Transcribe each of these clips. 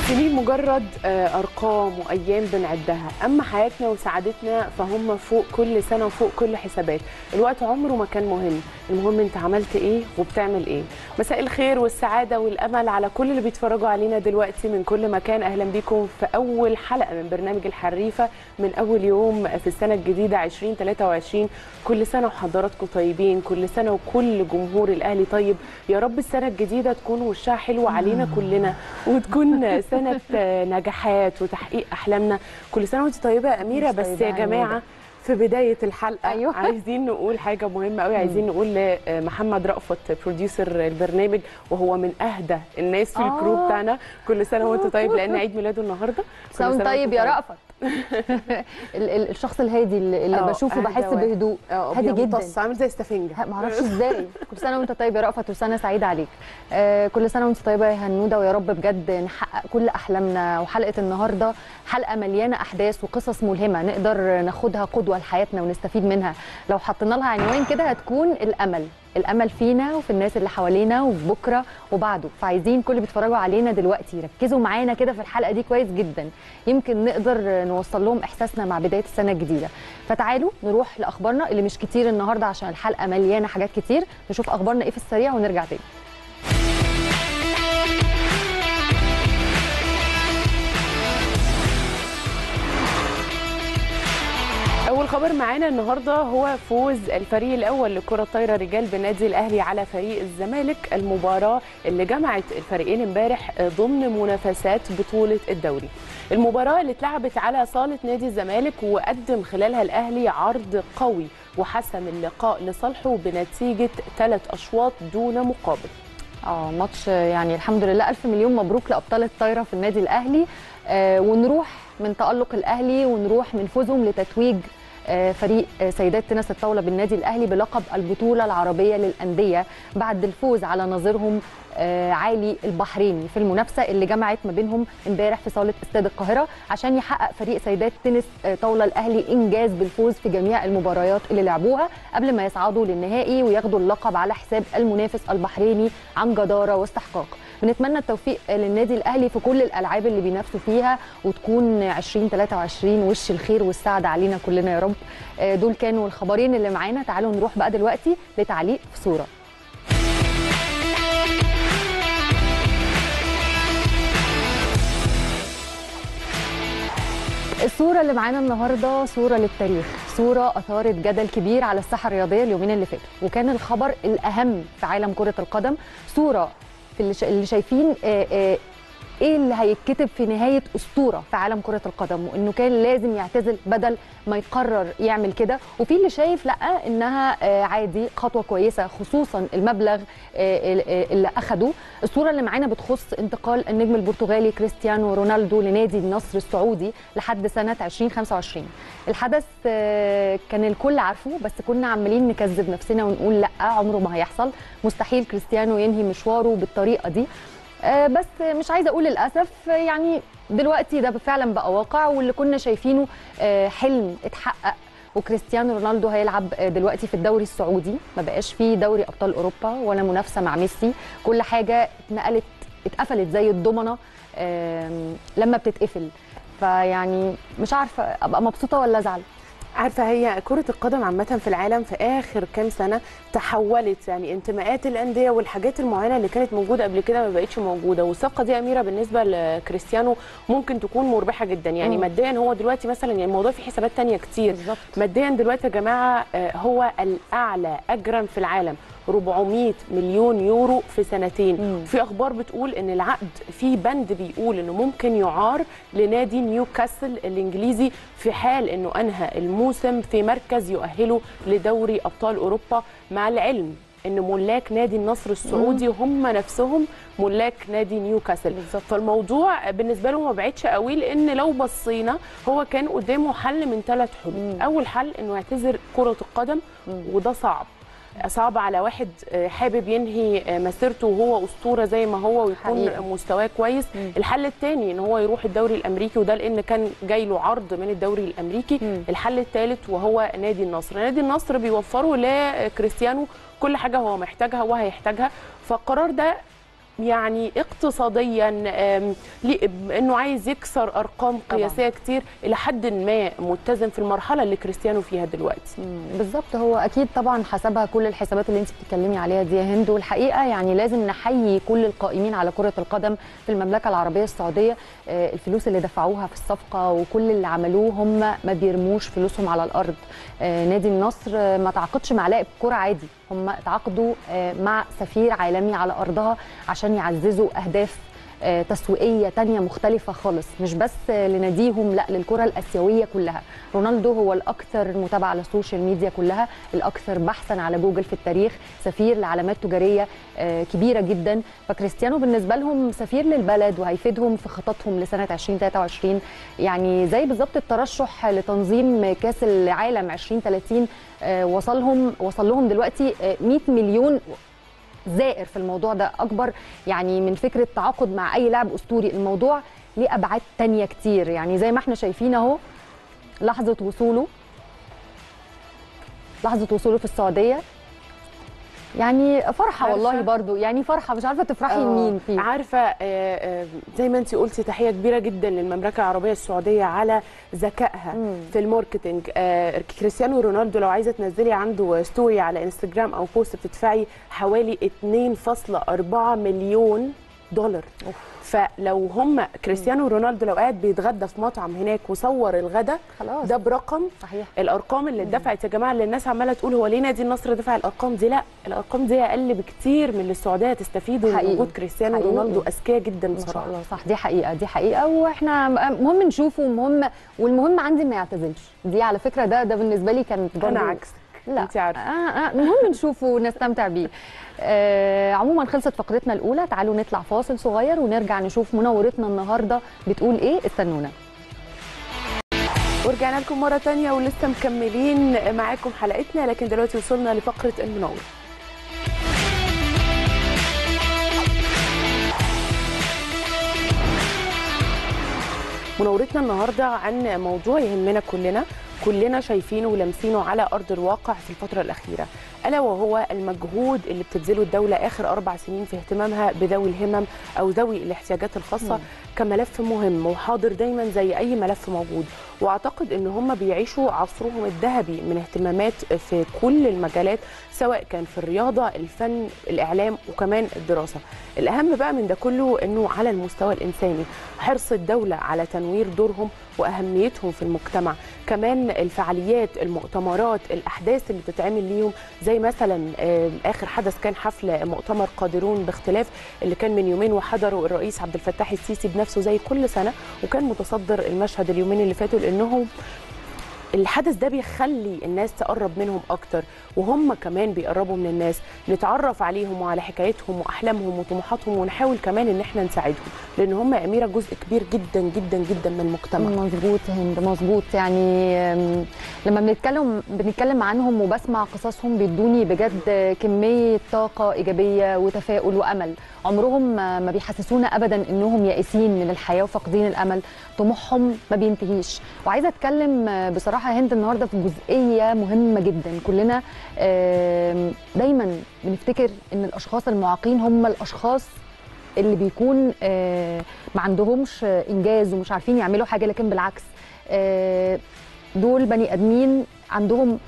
السنين مجرد آه، ارقام وايام بنعدها اما حياتنا وسعادتنا فهم فوق كل سنه وفوق كل حسابات الوقت عمره ما كان مهم المهم انت عملت ايه وبتعمل ايه مساء الخير والسعاده والامل على كل اللي بيتفرجوا علينا دلوقتي من كل مكان اهلا بيكم في اول حلقه من برنامج الحريفه من اول يوم في السنه الجديده 2023 كل سنه وحضراتكم طيبين كل سنه وكل جمهور الاهلي طيب يا رب السنه الجديده تكون وشها حلو علينا كلنا وتكون سنه نجاحات وتحقيق احلامنا كل سنه وانت طيبه يا اميره وأنت بس طيبة يا يا جماعه أميرة. في بدايه الحلقه أيوة. عايزين نقول حاجه مهمه قوي عايزين نقول لمحمد رأفت بروديوسر البرنامج وهو من اهدى الناس في الجروب آه. بتاعنا كل سنه وانت طيب لان عيد ميلاده النهارده كل سنة سنة طيب وأنت يا رأفت ال- ال- الشخص الهادي اللي, اللي آه، بشوفه أهدى بحس واحد. بهدوء اه هادي أبيض جدا مطص، عامل زي استفنجه ه- معرفش ازاي كل سنه وانت طيب يا رأفت وسنه سعيده عليك آه كل سنه وانت طيبه يا هنوده ويا رب بجد نحقق كل احلامنا وحلقه النهارده حلقه مليانه احداث وقصص ملهمه نقدر ناخدها قدوه لحياتنا ونستفيد منها لو حطينا لها عنوان كده هتكون الامل الامل فينا وفي الناس اللي حوالينا وفي بكره وبعده فعايزين كل اللي بيتفرجوا علينا دلوقتي يركزوا معانا كده في الحلقه دي كويس جدا يمكن نقدر نوصل لهم احساسنا مع بدايه السنه الجديده فتعالوا نروح لاخبارنا اللي مش كتير النهارده عشان الحلقه مليانه حاجات كتير نشوف اخبارنا ايه في السريع ونرجع تاني اول خبر معانا النهارده هو فوز الفريق الاول لكره الطايره رجال بالنادي الاهلي على فريق الزمالك المباراه اللي جمعت الفريقين امبارح ضمن منافسات بطوله الدوري المباراه اللي اتلعبت على صاله نادي الزمالك وقدم خلالها الاهلي عرض قوي وحسم اللقاء لصالحه بنتيجه ثلاث اشواط دون مقابل اه ماتش يعني الحمد لله الف مليون مبروك لابطال الطايره في النادي الاهلي آه ونروح من تالق الاهلي ونروح من فوزهم لتتويج آه، فريق آه، سيدات تنس الطاوله بالنادي الاهلي بلقب البطوله العربيه للانديه بعد الفوز على نظيرهم آه، عالي البحريني في المنافسه اللي جمعت ما بينهم امبارح في صاله استاد القاهره عشان يحقق فريق سيدات تنس آه، طاوله الاهلي انجاز بالفوز في جميع المباريات اللي لعبوها قبل ما يصعدوا للنهائي وياخدوا اللقب على حساب المنافس البحريني عن جداره واستحقاق بنتمنى التوفيق للنادي الاهلي في كل الالعاب اللي بينافسوا فيها وتكون 2023 وش الخير والسعاده علينا كلنا يا رب آه، دول كانوا الخبرين اللي معانا تعالوا نروح بقى دلوقتي لتعليق في صوره الصورة اللي معانا النهاردة صورة للتاريخ صورة أثارت جدل كبير على الساحة الرياضية اليومين اللي فاتوا وكان الخبر الأهم في عالم كرة القدم صورة في اللي, شا... اللي شايفين آه، آه، ايه اللي هيتكتب في نهايه اسطوره في عالم كره القدم وانه كان لازم يعتزل بدل ما يقرر يعمل كده وفي اللي شايف لا انها آه، عادي خطوه كويسه خصوصا المبلغ آه، ال- آه، اللي اخده الصوره اللي معانا بتخص انتقال النجم البرتغالي كريستيانو رونالدو لنادي النصر السعودي لحد سنه 2025 الحدث آه، كان الكل عارفه بس كنا عمالين نكذب نفسنا ونقول لا عمره ما هيحصل مستحيل كريستيانو ينهي مشواره بالطريقه دي آه، بس مش عايزه اقول للاسف آه، يعني دلوقتي ده فعلا بقى واقع واللي كنا شايفينه آه، حلم اتحقق وكريستيانو رونالدو هيلعب آه، دلوقتي في الدوري السعودي ما بقاش فيه دوري ابطال اوروبا ولا منافسه مع ميسي كل حاجه اتنقلت اتقفلت زي الضمنه آم، لما بتتقفل فيعني مش عارفه ابقى مبسوطه ولا ازعل عارفه هي كره القدم عامه في العالم في اخر كام سنه تحولت يعني انتماءات الانديه والحاجات المعينه اللي كانت موجوده قبل كده ما بقتش موجوده والصفقه دي يا اميره بالنسبه لكريستيانو ممكن تكون مربحه جدا يعني مم. ماديا هو دلوقتي مثلا يعني الموضوع فيه حسابات تانية كتير بالظبط ماديا دلوقتي يا جماعه آه، هو الاعلى اجرا في العالم 400 مليون يورو في سنتين مم. في اخبار بتقول ان العقد في بند بيقول انه ممكن يعار لنادي نيوكاسل الانجليزي في حال انه انهى الموسم في مركز يؤهله لدوري ابطال اوروبا مع العلم ان ملاك نادي النصر السعودي هم نفسهم ملاك نادي نيوكاسل بالظبط. فالموضوع بالنسبه له ما بعدش قوي لان لو بصينا هو كان قدامه حل من ثلاث حلول مم. اول حل انه يعتذر كره القدم مم. وده صعب صعب على واحد آه، حابب ينهي آه، مسيرته وهو اسطوره زي ما هو ويكون حقيقة. مستواه كويس مم. الحل الثاني ان هو يروح الدوري الامريكي وده لان كان جاي له عرض من الدوري الامريكي مم. الحل الثالث وهو نادي النصر نادي النصر بيوفروا لكريستيانو كل حاجه هو محتاجها وهيحتاجها فالقرار ده يعني اقتصاديا آم، ليه- انه عايز يكسر ارقام طبعاً. قياسيه كتير الى حد ما متزن في المرحله اللي كريستيانو فيها دلوقتي مم، بالظبط هو اكيد طبعا حسبها كل الحسابات اللي انت بتتكلمي عليها دي يا هند والحقيقه يعني لازم نحيي كل القائمين على كره القدم في المملكه العربيه السعوديه آه، الفلوس اللي دفعوها في الصفقه وكل اللي عملوه هم ما بيرموش فلوسهم على الارض آه، نادي النصر آه، ما تعاقدش مع لاعب كره عادي هم تعاقدوا آه، مع سفير عالمي على ارضها عشان يعززوا اهداف آه، تسويقيه تانية مختلفه خالص مش بس آه، لناديهم لا للكره الاسيويه كلها رونالدو هو الاكثر متابعه على السوشيال ميديا كلها الاكثر بحثا على جوجل في التاريخ سفير لعلامات تجاريه آه، كبيره جدا فكريستيانو بالنسبه لهم سفير للبلد وهيفيدهم في خططهم لسنه 2023 يعني زي بالظبط الترشح لتنظيم كاس العالم 2030 آه، وصلهم وصل لهم دلوقتي آه، 100 مليون زائر في الموضوع ده اكبر يعني من فكره تعاقد مع اي لاعب اسطوري الموضوع ليه ابعاد تانية كتير يعني زي ما احنا شايفين اهو لحظه وصوله لحظه وصوله في السعوديه يعني فرحه عارفة؟ والله برضو يعني فرحه مش عارفه تفرحي آه، لمين فيه عارفه آه، آه، زي ما انت قلتي تحيه كبيره جدا للمملكه العربيه السعوديه على ذكائها مم. في الماركتنج آه، كريستيانو رونالدو لو عايزه تنزلي عنده ستوري على انستجرام او بوست بتدفعي حوالي 2.4 مليون دولار فلو هم كريستيانو رونالدو لو قاعد بيتغدى في مطعم هناك وصور الغدا خلاص ده برقم صحيح الارقام اللي اتدفعت يا جماعه اللي الناس عماله تقول هو ليه نادي النصر دفع الارقام دي لا الارقام دي اقل بكتير من اللي السعوديه تستفيدوا من حقيقي. وجود كريستيانو حقيقي. رونالدو اذكياء جدا ما شاء بصراحه الله صح دي حقيقه دي حقيقه واحنا مهم نشوفه ومهم والمهم عندي ما يعتزلش دي على فكره ده ده بالنسبه لي كانت انا برضو- عكسك لا انت عارفه آه آه المهم نشوفه ونستمتع بيه آه عموما خلصت فقرتنا الاولى تعالوا نطلع فاصل صغير ونرجع نشوف منورتنا النهارده بتقول ايه استنونا ورجعنا لكم مره تانية ولسه مكملين معاكم حلقتنا لكن دلوقتي وصلنا لفقره المنور منورتنا النهارده عن موضوع يهمنا كلنا كلنا شايفينه ولامسينه على ارض الواقع في الفتره الاخيره الا وهو المجهود اللي بتبذله الدوله اخر اربع سنين في اهتمامها بذوي الهمم او ذوي الاحتياجات الخاصه مم. كملف مهم وحاضر دايما زي اي ملف موجود واعتقد ان هم بيعيشوا عصرهم الذهبي من اهتمامات في كل المجالات سواء كان في الرياضه الفن الاعلام وكمان الدراسه الاهم بقى من ده كله انه على المستوى الانساني حرص الدوله على تنوير دورهم واهميتهم في المجتمع كمان الفعاليات المؤتمرات الاحداث اللي بتتعمل ليهم زي مثلا آه، اخر حدث كان حفل مؤتمر قادرون باختلاف اللي كان من يومين وحضره الرئيس عبد الفتاح السيسي بنفسه زي كل سنه وكان متصدر المشهد اليومين اللي فاتوا لانهم الحدث ده بيخلي الناس تقرب منهم اكتر وهم كمان بيقربوا من الناس نتعرف عليهم وعلى حكايتهم واحلامهم وطموحاتهم ونحاول كمان ان احنا نساعدهم لان هم يا اميره جزء كبير جدا جدا جدا من المجتمع مظبوط يا هند مظبوط يعني أم، لما بنتكلم بنتكلم عنهم وبسمع قصصهم بيدوني بجد كميه طاقه ايجابيه وتفاؤل وامل عمرهم ما ما بيحسسونا ابدا انهم يائسين من الحياه وفاقدين الامل طموحهم ما بينتهيش وعايزه اتكلم آه، بصراحه يا هند النهارده في جزئيه مهمه جدا كلنا آم، دايما بنفتكر ان الاشخاص المعاقين هم الاشخاص اللي بيكون آه، ما عندهمش آه، انجاز ومش عارفين يعملوا حاجه لكن بالعكس آه، دول بني ادمين عندهم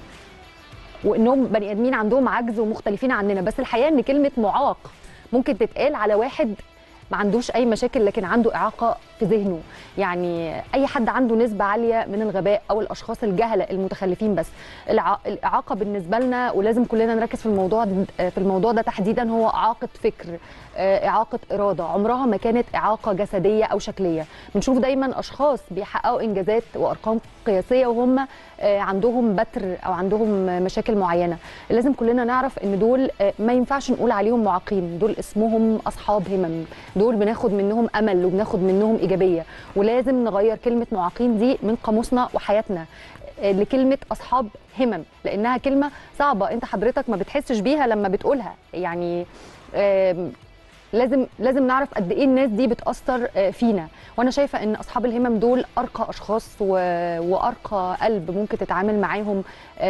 وانهم بني ادمين عندهم عجز ومختلفين عننا بس الحقيقه ان كلمه معاق ممكن تتقال على واحد ما عندوش اي مشاكل لكن عنده اعاقه في ذهنه يعني اي حد عنده نسبه عاليه من الغباء او الاشخاص الجهله المتخلفين بس الع- الاعاقه بالنسبه لنا ولازم كلنا نركز في الموضوع د- في الموضوع ده تحديدا هو اعاقه فكر آه، اعاقه اراده عمرها ما كانت اعاقه جسديه او شكليه بنشوف دايما اشخاص بيحققوا انجازات وارقام قياسيه وهم آه، عندهم بتر او عندهم مشاكل معينه لازم كلنا نعرف ان دول آه، ما ينفعش نقول عليهم معاقين دول اسمهم اصحاب همم دول بناخد منهم امل وبناخد منهم ايجابيه ولازم نغير كلمه معاقين دي من قاموسنا وحياتنا آه، لكلمه اصحاب همم لانها كلمه صعبه انت حضرتك ما بتحسش بيها لما بتقولها يعني آم، لازم لازم نعرف قد ايه الناس دي بتاثر آه، فينا وانا شايفه ان اصحاب الهمم دول ارقى اشخاص و... وارقى قلب ممكن تتعامل معاهم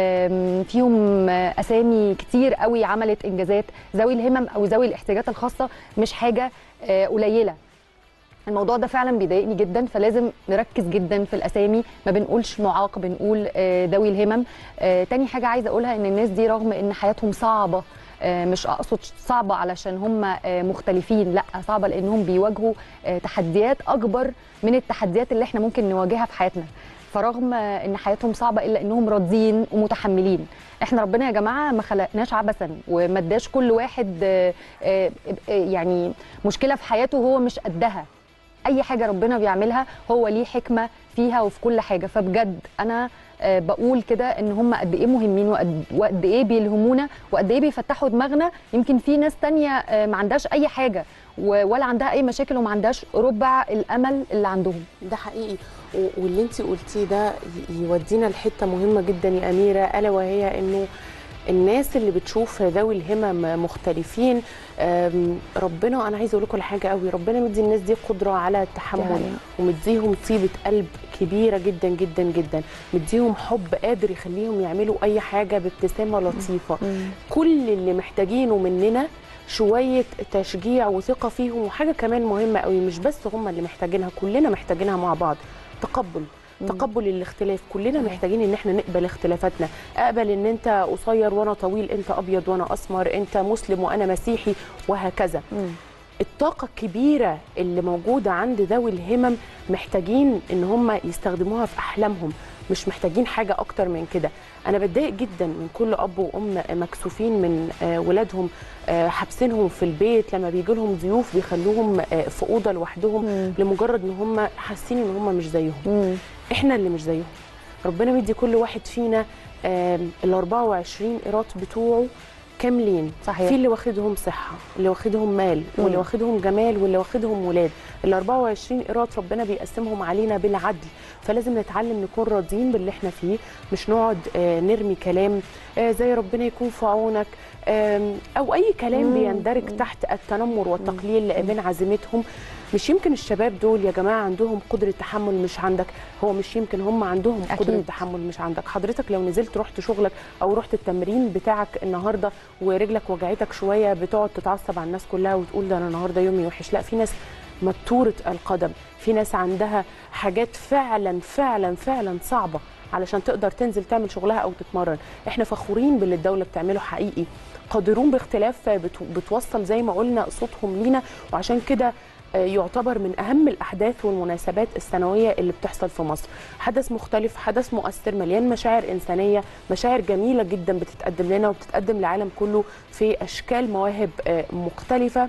آم، فيهم آه، اسامي كتير قوي عملت انجازات ذوي الهمم او ذوي الاحتياجات الخاصه مش حاجه آه، قليله الموضوع ده فعلا بيضايقني جدا فلازم نركز جدا في الاسامي ما بنقولش معاق بنقول آه، ذوي الهمم آه، تاني حاجه عايزه اقولها ان الناس دي رغم ان حياتهم صعبه آه، مش اقصد صعبه علشان هم آه، مختلفين لا صعبه لانهم بيواجهوا آه، تحديات اكبر من التحديات اللي احنا ممكن نواجهها في حياتنا فرغم آه، ان حياتهم صعبه الا انهم راضيين ومتحملين احنا ربنا يا جماعه ما خلقناش عبثا وما اداش كل واحد آه، آه، آه، يعني مشكله في حياته هو مش قدها اي حاجه ربنا بيعملها هو ليه حكمه فيها وفي كل حاجه فبجد انا آه، بقول كده ان هم قد ايه مهمين وقد, وقد ايه بيلهمونا وقد ايه بيفتحوا دماغنا يمكن في ناس تانية آه، ما عندهاش اي حاجه و- ولا عندها اي مشاكل وما عندهاش ربع الامل اللي عندهم ده حقيقي و- واللي انت قلتيه ده ي- يودينا لحته مهمه جدا يا اميره الا وهي انه الناس اللي بتشوف ذوي الهمم مختلفين أم، ربنا انا عايزه اقول لكم على حاجه قوي ربنا مدي الناس دي قدره على التحمل حقيقة. ومديهم طيبه قلب كبيره جدا جدا جدا مديهم حب قادر يخليهم يعملوا اي حاجه بابتسامه لطيفه كل اللي محتاجينه مننا شويه تشجيع وثقه فيهم وحاجه كمان مهمه قوي مش بس هم اللي محتاجينها كلنا محتاجينها مع بعض تقبل تقبل الاختلاف كلنا صحيح. محتاجين ان احنا نقبل اختلافاتنا اقبل ان انت قصير وانا طويل انت ابيض وانا اسمر انت مسلم وانا مسيحي وهكذا مم. الطاقة الكبيرة اللي موجودة عند ذوي الهمم محتاجين ان هم يستخدموها في احلامهم مش محتاجين حاجة اكتر من كده انا بتضايق جدا من كل اب وام مكسوفين من آه، ولادهم آه، حابسينهم في البيت لما بيجي لهم ضيوف بيخلوهم آه، في اوضه لوحدهم مم. لمجرد ان هم حاسين ان هم مش زيهم مم. احنا اللي مش زيهم ربنا مدي كل واحد فينا آم، ال 24 قيراط بتوعه كاملين صحيح. في اللي واخدهم صحه اللي واخدهم مال مم. واللي واخدهم جمال واللي واخدهم ولاد ال 24 قيراط ربنا بيقسمهم علينا بالعدل فلازم نتعلم نكون راضيين باللي احنا فيه مش نقعد آه، نرمي كلام آه، زي ربنا يكون في عونك آم، او اي كلام مم. بيندرج تحت التنمر والتقليل من عزيمتهم مش يمكن الشباب دول يا جماعه عندهم قدره تحمل مش عندك هو مش يمكن هم عندهم أكيد. قدره تحمل مش عندك حضرتك لو نزلت رحت شغلك او رحت التمرين بتاعك النهارده ورجلك وجعتك شويه بتقعد تتعصب على الناس كلها وتقول ده انا النهارده يومي وحش لا في ناس مبتوره القدم في ناس عندها حاجات فعلا فعلا فعلا صعبه علشان تقدر تنزل تعمل شغلها او تتمرن احنا فخورين باللي الدوله بتعمله حقيقي قادرون باختلاف بت- بتوصل زي ما قلنا صوتهم لينا وعشان كده آه، يعتبر من اهم الاحداث والمناسبات السنويه اللي بتحصل في مصر حدث مختلف حدث مؤثر مليان مشاعر انسانيه مشاعر جميله جدا بتتقدم لنا وبتتقدم للعالم كله في اشكال مواهب آه، مختلفه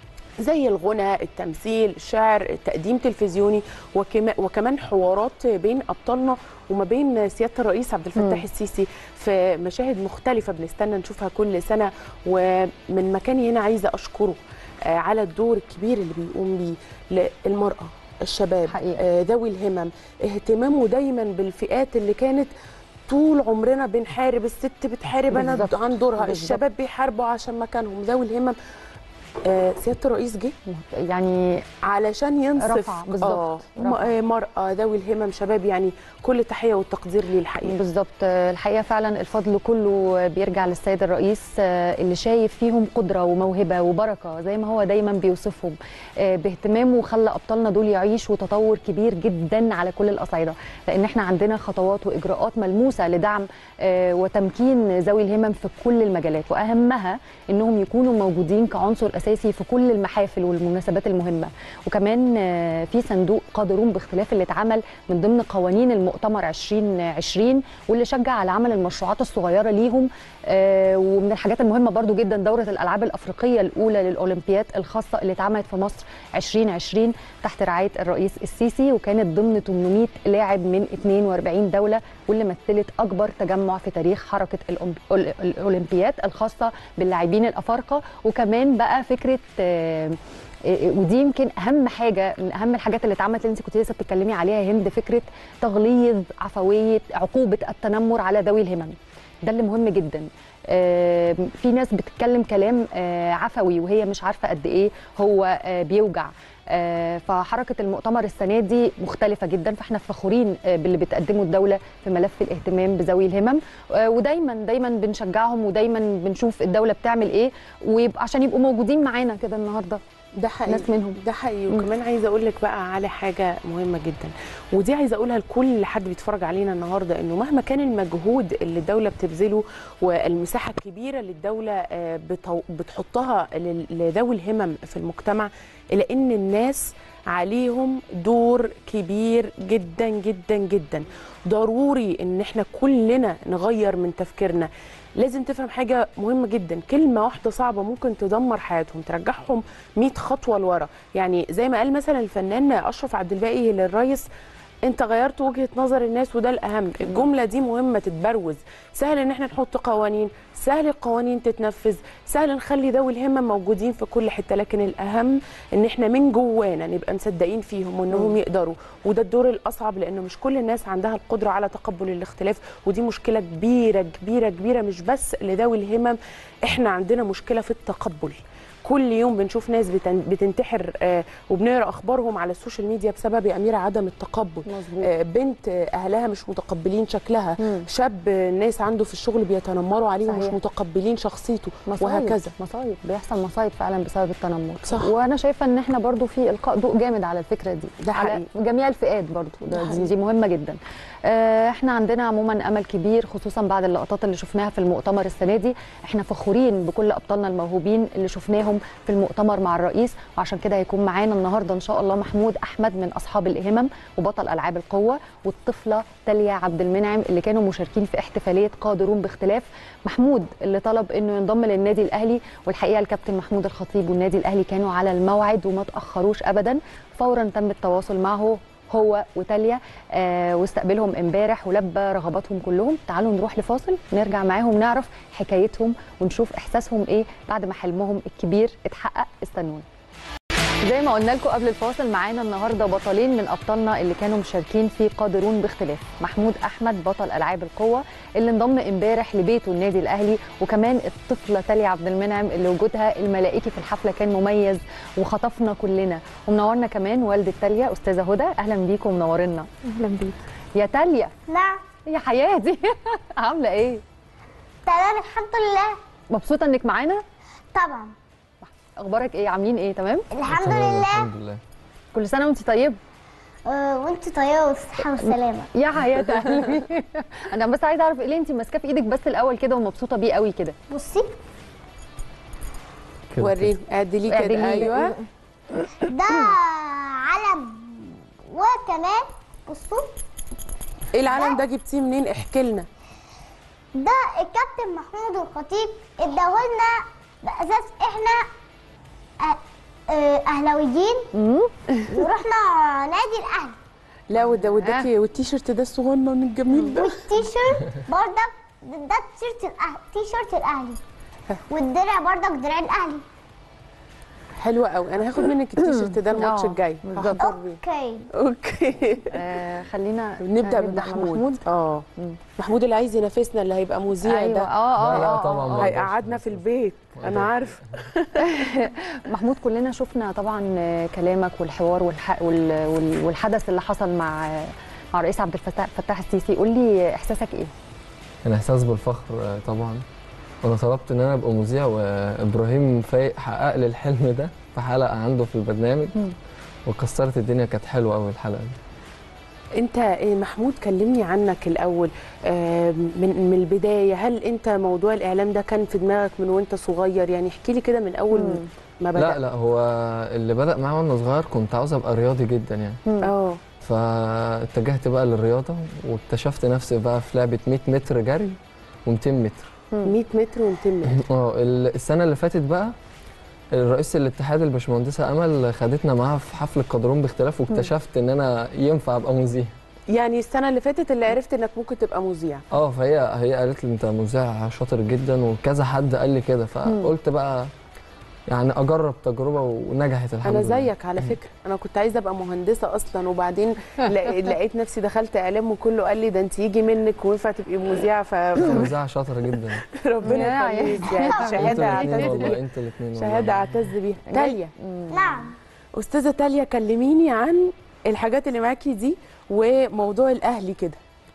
زي الغنى التمثيل الشعر التقديم تلفزيوني وكما وكمان حوارات بين ابطالنا وما بين سياده الرئيس عبد الفتاح مم. السيسي في مشاهد مختلفه بنستنى نشوفها كل سنه ومن مكاني هنا عايزه اشكره آه، على الدور الكبير اللي بيقوم بيه للمراه الشباب حقيقة. آه، ذوي الهمم اهتمامه دايما بالفئات اللي كانت طول عمرنا بنحارب الست بتحارب انا بالظبط. عن دورها بالظبط. الشباب بيحاربوا عشان مكانهم ذوي الهمم آه، سياده الرئيس جه يعني علشان ينصف رفع، بالظبط، آه، م- رفع. آه، مرأة ذوي الهمم شباب يعني كل التحية والتقدير ليه الحقيقة بالظبط آه، الحقيقه فعلا الفضل كله بيرجع للسيد الرئيس آه، اللي شايف فيهم قدره وموهبه وبركه زي ما هو دايما بيوصفهم آه، باهتمامه خلى ابطالنا دول يعيشوا تطور كبير جدا على كل الاصعده لان احنا عندنا خطوات واجراءات ملموسه لدعم آه، وتمكين ذوي الهمم في كل المجالات واهمها انهم يكونوا موجودين كعنصر اساسي في كل المحافل والمناسبات المهمه وكمان آه، في صندوق قادرون باختلاف اللي اتعمل من ضمن قوانين المؤتمر 2020 واللي شجع على عمل المشروعات الصغيره ليهم آه، ومن الحاجات المهمه برضو جدا دوره الالعاب الافريقيه الاولى للاولمبياد الخاصه اللي اتعملت في مصر 2020 تحت رعايه الرئيس السيسي وكانت ضمن 800 لاعب من 42 دوله واللي مثلت اكبر تجمع في تاريخ حركه الأولمب- ال- الاولمبياد الخاصه باللاعبين الافارقه وكمان بقى فكره آه، إيه، ودي يمكن اهم حاجه من اهم الحاجات اللي اتعملت اللي انت كنت لسه بتتكلمي عليها يا هند فكره تغليظ عفويه عقوبه التنمر على ذوي الهمم ده اللي مهم جدا آه، في ناس بتتكلم كلام آه، عفوي وهي مش عارفه قد ايه هو آه، بيوجع آه، فحركه المؤتمر السنه دي مختلفه جدا فاحنا فخورين آه، باللي بتقدمه الدوله في ملف الاهتمام بذوي الهمم آه، ودايما دايما بنشجعهم ودايما بنشوف الدوله بتعمل ايه ويبقى عشان يبقوا موجودين معانا كده النهارده ده حقيقي ناس منهم. ده حقيقي وكمان عايزه اقول لك بقى على حاجه مهمه جدا ودي عايزه اقولها لكل حد بيتفرج علينا النهارده انه مهما كان المجهود اللي الدوله بتبذله والمساحه الكبيره اللي الدوله آه، بتو- بتحطها لل- لذوي الهمم في المجتمع الا ان الناس عليهم دور كبير جدا جدا جدا ضروري ان احنا كلنا نغير من تفكيرنا لازم تفهم حاجه مهمه جدا كلمه واحده صعبه ممكن تدمر حياتهم ترجعهم 100 خطوه لورا يعني زي ما قال مثلا الفنان اشرف عبد الباقي للريس انت غيرت وجهه نظر الناس وده الاهم الجمله دي مهمه تتبروز سهل ان احنا نحط قوانين سهل القوانين تتنفذ سهل نخلي ذوي الهمم موجودين في كل حته لكن الاهم ان احنا من جوانا نبقى مصدقين فيهم وانهم يقدروا وده الدور الاصعب لانه مش كل الناس عندها القدره على تقبل الاختلاف ودي مشكله كبيره كبيره كبيره مش بس لذوي الهمم احنا عندنا مشكله في التقبل كل يوم بنشوف ناس بتن- بتنتحر آه، وبنقرا اخبارهم على السوشيال ميديا بسبب يا اميره عدم التقبل مظبوط آه، بنت آه، اهلها مش متقبلين شكلها مم. شاب آه، الناس عنده في الشغل بيتنمروا عليه ومش صحيح. متقبلين شخصيته مصايب وهكذا مصايب بيحصل مصايب فعلا بسبب التنمر صح. وانا شايفه ان احنا برضو في القاء ضوء جامد على الفكره دي ده على حقيقي. جميع الفئات برضو ده ده دي, حقيقي. دي مهمه جدا آه، احنا عندنا عموما امل كبير خصوصا بعد اللقطات اللي شفناها في المؤتمر السنه دي احنا فخورين بكل ابطالنا الموهوبين اللي شفناهم في المؤتمر مع الرئيس وعشان كده هيكون معانا النهارده ان شاء الله محمود احمد من اصحاب الهمم وبطل العاب القوه والطفله تاليا عبد المنعم اللي كانوا مشاركين في احتفاليه قادرون باختلاف محمود اللي طلب انه ينضم للنادي الاهلي والحقيقه الكابتن محمود الخطيب والنادي الاهلي كانوا على الموعد وما تاخروش ابدا فورا تم التواصل معه هو وتاليا آه واستقبلهم امبارح ولبى رغباتهم كلهم تعالوا نروح لفاصل نرجع معاهم نعرف حكايتهم ونشوف احساسهم ايه بعد ما حلمهم الكبير اتحقق استنونا زي ما قلنا لكم قبل الفاصل معانا النهارده بطلين من ابطالنا اللي كانوا مشاركين في قادرون باختلاف محمود احمد بطل العاب القوه اللي انضم امبارح لبيته النادي الاهلي وكمان الطفله تاليا عبد المنعم اللي وجودها الملائكي في الحفله كان مميز وخطفنا كلنا ومنورنا كمان والده تاليا استاذه هدى اهلا بيكم ومنورنا اهلا بيك يا تاليا نعم يا حياتي عامله ايه تمام الحمد لله مبسوطه انك معانا طبعا اخبارك ايه عاملين ايه تمام الحمد تمام، لله الحمد لله كل سنه وانت طيب آه، وانت طيبه والصحه والسلامه يا حياة قلبي انا بس عايزه اعرف ايه اللي انت ماسكاه في ايدك بس الاول كده ومبسوطه بيه قوي كده بصي كده وريني اعدلي اعدلي. كده ايوه ده علم وكمان بصوا ايه العلم ده جبتيه منين احكي لنا ده الكابتن محمود الخطيب اداهولنا باساس احنا أه- آه، اهلاويين ورحنا نادي الاهلي لا وده وداكي والتيشيرت ده الصغنن الجميل ده والتيشيرت بردك ده تيشيرت الاهلي تيشيرت الاهلي والدرع بردك درع الاهلي حلوه قوي انا هاخد منك التيشيرت ده الماتش آه، الجاي بالظبط. هحضر بيه اوكي اوكي آه خلينا نبدا آه، بمحمود اه محمود اللي عايز ينافسنا اللي هيبقى مذيع ايوه ده اه اه لا، لا، آه، طبعاً آه، ما آه. هيقعدنا في البيت انا عارفه محمود كلنا شفنا طبعا آه، كلامك والحوار والح... وال... وال... والحدث اللي حصل مع آه، مع الرئيس عبد الفتاح فتاح السيسي قول لي احساسك ايه كان احساس بالفخر آه، طبعا وانا طلبت ان انا ابقى مذيع وابراهيم فايق حقق لي الحلم ده في حلقه عنده في البرنامج مم. وكسرت الدنيا كانت حلوه قوي الحلقه دي انت إيه محمود كلمني عنك الاول آه، من من البدايه هل انت موضوع الاعلام ده كان في دماغك من وانت صغير يعني احكي لي كده من اول مم. ما بدأ لا لا هو اللي بدا معايا وانا صغير كنت عاوز ابقى رياضي جدا يعني اه فاتجهت بقى للرياضه واكتشفت نفسي بقى في لعبه 100 متر جري و200 متر 100 متر و200 متر اه ال- السنه اللي فاتت بقى الرئيس الاتحاد الباشمهندسه امل خدتنا معاها في حفل القدرون باختلاف واكتشفت ان انا ينفع ابقى مذيع يعني السنه اللي فاتت اللي عرفت انك ممكن تبقى مذيع اه فهي هي قالت لي انت مذيع شاطر جدا وكذا حد قال لي كده فقلت بقى يعني اجرب تجربه ونجحت الحمد انا لله زيك على فكره انا كنت عايزه ابقى مهندسه اصلا وبعدين لق- لقيت نفسي دخلت اعلام وكله قال لي ده انت يجي منك وينفع تبقي مذيعه فربنا مذيعه شاطره جدا يا يخليك يعني انتوا شهاده الاثنين اعتز والله بيها انتوا الاثنين شهاده اعتز بيها تاليا نعم استاذه تاليا كلميني عن الحاجات اللي معاكي دي وموضوع الاهلي كده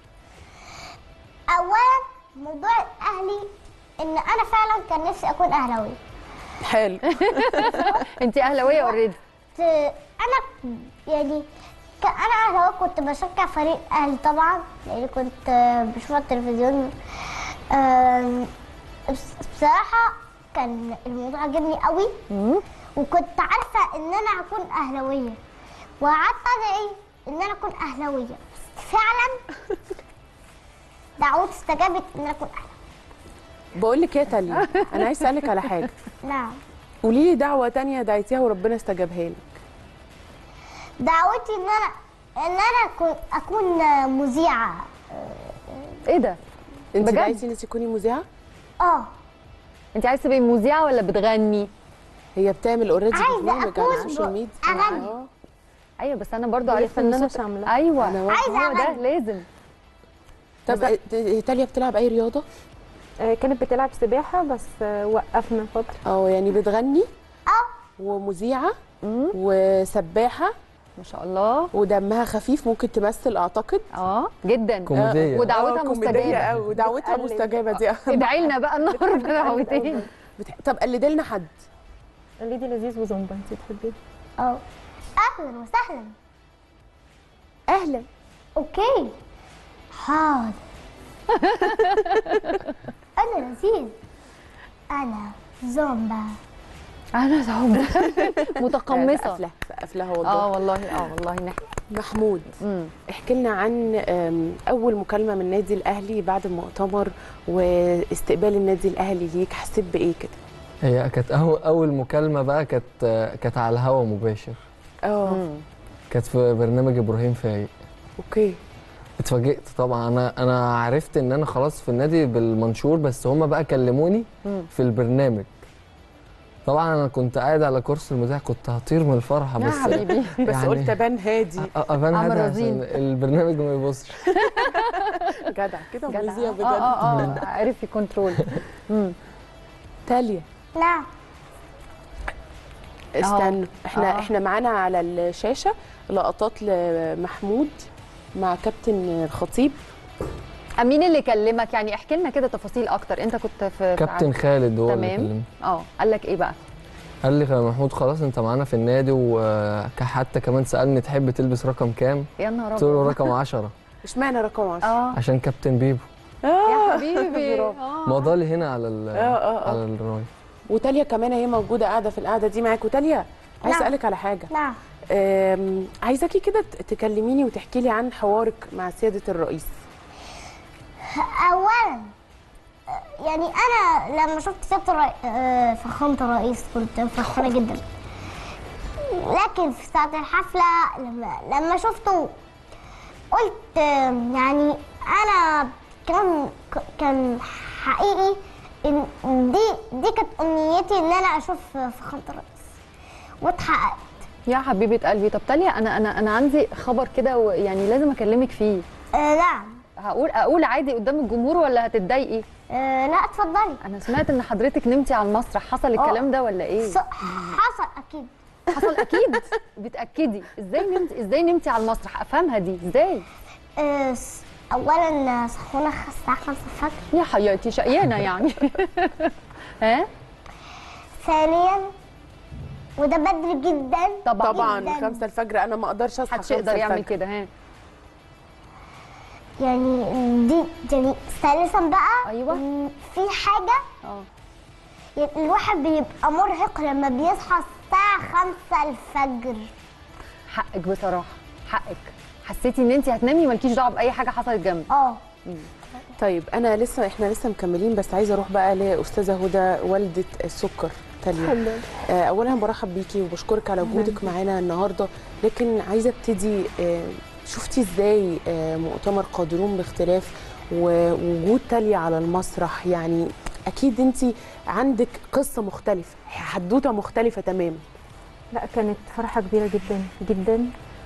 اولا موضوع الاهلي ان انا فعلا كان نفسي اكون اهلاوي حلو انت اهلاويه اوريدي كنت- انا يعني ك- انا اهلاوي كنت بشجع فريق اهلي طبعا لان كنت آه، بشوف على التلفزيون آم، بس- بصراحه كان الموضوع عجبني قوي وكنت عارفه ان انا هكون اهلاويه وقعدت ادعي ان انا اكون اهلاويه بس فعلا دعوتي استجابت ان انا اكون اهلاويه بقول لك ايه يا تاليا انا عايز اسالك على حاجه نعم قولي لي دعوه تانية دعيتيها وربنا استجابها لك دعوتي ان انا ان انا أكون- اكون مذيعه ايه ده انت بجد؟ دعيتي انك تكوني مذيعه اه انت عايزه تبقي مذيعه ولا بتغني هي بتعمل اوريدي عايزة برنامج على أفوز السوشيال ميديا أغني. آه. ايوه بس انا برضو هي عرفت ان فنانة صوت- شاملة. ايوه أنا عايزة هو ده أغني. لازم طب ت- تاليا بتلعب اي رياضه آه، كانت بتلعب سباحة بس آه، وقفنا فترة اه يعني بتغني اه ومذيعه وسباحه ما شاء الله ودمها خفيف ممكن تمثل اعتقد اه جدا كوميديه ودعوتها آه، كوميدية مستجابه أوي، ودعوتها بتقلد. مستجابه دي ادعي لنا بقى النهارده دعوتين بت... طب قلدي لنا حد ليدي لذيذ وزومبا انت تحبيه اه اهلا وسهلا اهلا اوكي حاضر انا لذيذ انا زومبا انا زعوم متقمصه سقف سقف لها والله اه والله اه والله نحن محمود مم. احكي لنا عن أم، اول مكالمه من النادي الاهلي بعد المؤتمر واستقبال النادي الاهلي ليك حسيت بايه كده هي كانت أول, اول مكالمه بقى كانت كانت على الهوا مباشر اه مم. كانت في برنامج ابراهيم فايق اوكي اتفاجئت طبعا انا انا عرفت ان انا خلاص في النادي بالمنشور بس هم بقى كلموني مم. في البرنامج طبعا انا كنت قاعد على كرسي المذيع كنت هطير من الفرحه يا بس حبيبي بس يعني- قلت ابان هادي أ- ابان عمرو هذا رزين. عشان البرنامج ما يبصش جدع كده جدع. مذيع اه بجد اه اه عرف يكنترول مم. تاليا نعم استنوا احنا آه. احنا معانا على الشاشه لقطات لمحمود مع كابتن الخطيب مين اللي كلمك يعني احكي لنا كده تفاصيل اكتر انت كنت في في كابتن خالد هو اللي تمام. كلمني اه قال لك ايه بقى قال لي يا محمود خلاص انت معانا في النادي وحتى كمان سالني تحب تلبس رقم كام يا نهار قلت له ابيض رقم 10 اشمعنى رقم 10 اه عشان كابتن بيبو يا حبيبي برافو. آه. مضالي هنا على ال آه، آه، آه. على الراي وتاليا كمان هي موجوده قاعده في القعده دي معاك وتاليا عايز نعم. اسالك على حاجه نعم أم، عايزاكي كده ت- تكلميني وتحكي لي عن حوارك مع سياده الرئيس اولا آه، يعني انا لما شفت سياده الرئيس فخامه الرئيس كنت فرحانه جدا لكن في ساعه الحفله لما لما شفته قلت آه، يعني انا كان كان حقيقي ان دي دي كانت امنيتي ان انا اشوف فخامه الرئيس واتحققت يا حبيبه قلبي طب تاليا انا انا انا عندي خبر كده و- يعني لازم اكلمك فيه آه نعم هقول اقول عادي قدام الجمهور ولا هتتضايقي آه لا اتفضلي انا سمعت ان حضرتك نمتي على المسرح حصل الكلام ده ولا ايه ص- حصل اكيد حصل اكيد بتاكدي ازاي نمتي ازاي نمتي على المسرح افهمها دي ازاي آه، س- اولا صحونا الساعه 5 الفجر يا حياتي شقيانه يعني ها ثانيا وده بدري جدا طبعا طبعا جداً. 5 الفجر انا ما اقدرش اصحى محدش يقدر 5 يعمل الفجر. كده ها يعني دي يعني ثالثا بقى أيوة. إن في حاجه اه يعني الواحد بيبقى مرهق لما بيصحى الساعه 5 الفجر حقك بصراحه حقك حسيتي ان انت هتنامي مالكيش دعوه باي حاجه حصلت جنبك اه طيب انا لسه احنا لسه مكملين بس عايزه اروح بقى لاستاذه هدى والده السكر تاليا آه، اولا برحب بيكي وبشكرك على وجودك معانا النهارده لكن عايزه ابتدي آه، شفتي ازاي آه، مؤتمر قادرون باختلاف ووجود تاليا على المسرح يعني اكيد انت عندك قصه مختلفه حدوته مختلفه تماما لا كانت فرحه كبيره جدا جدا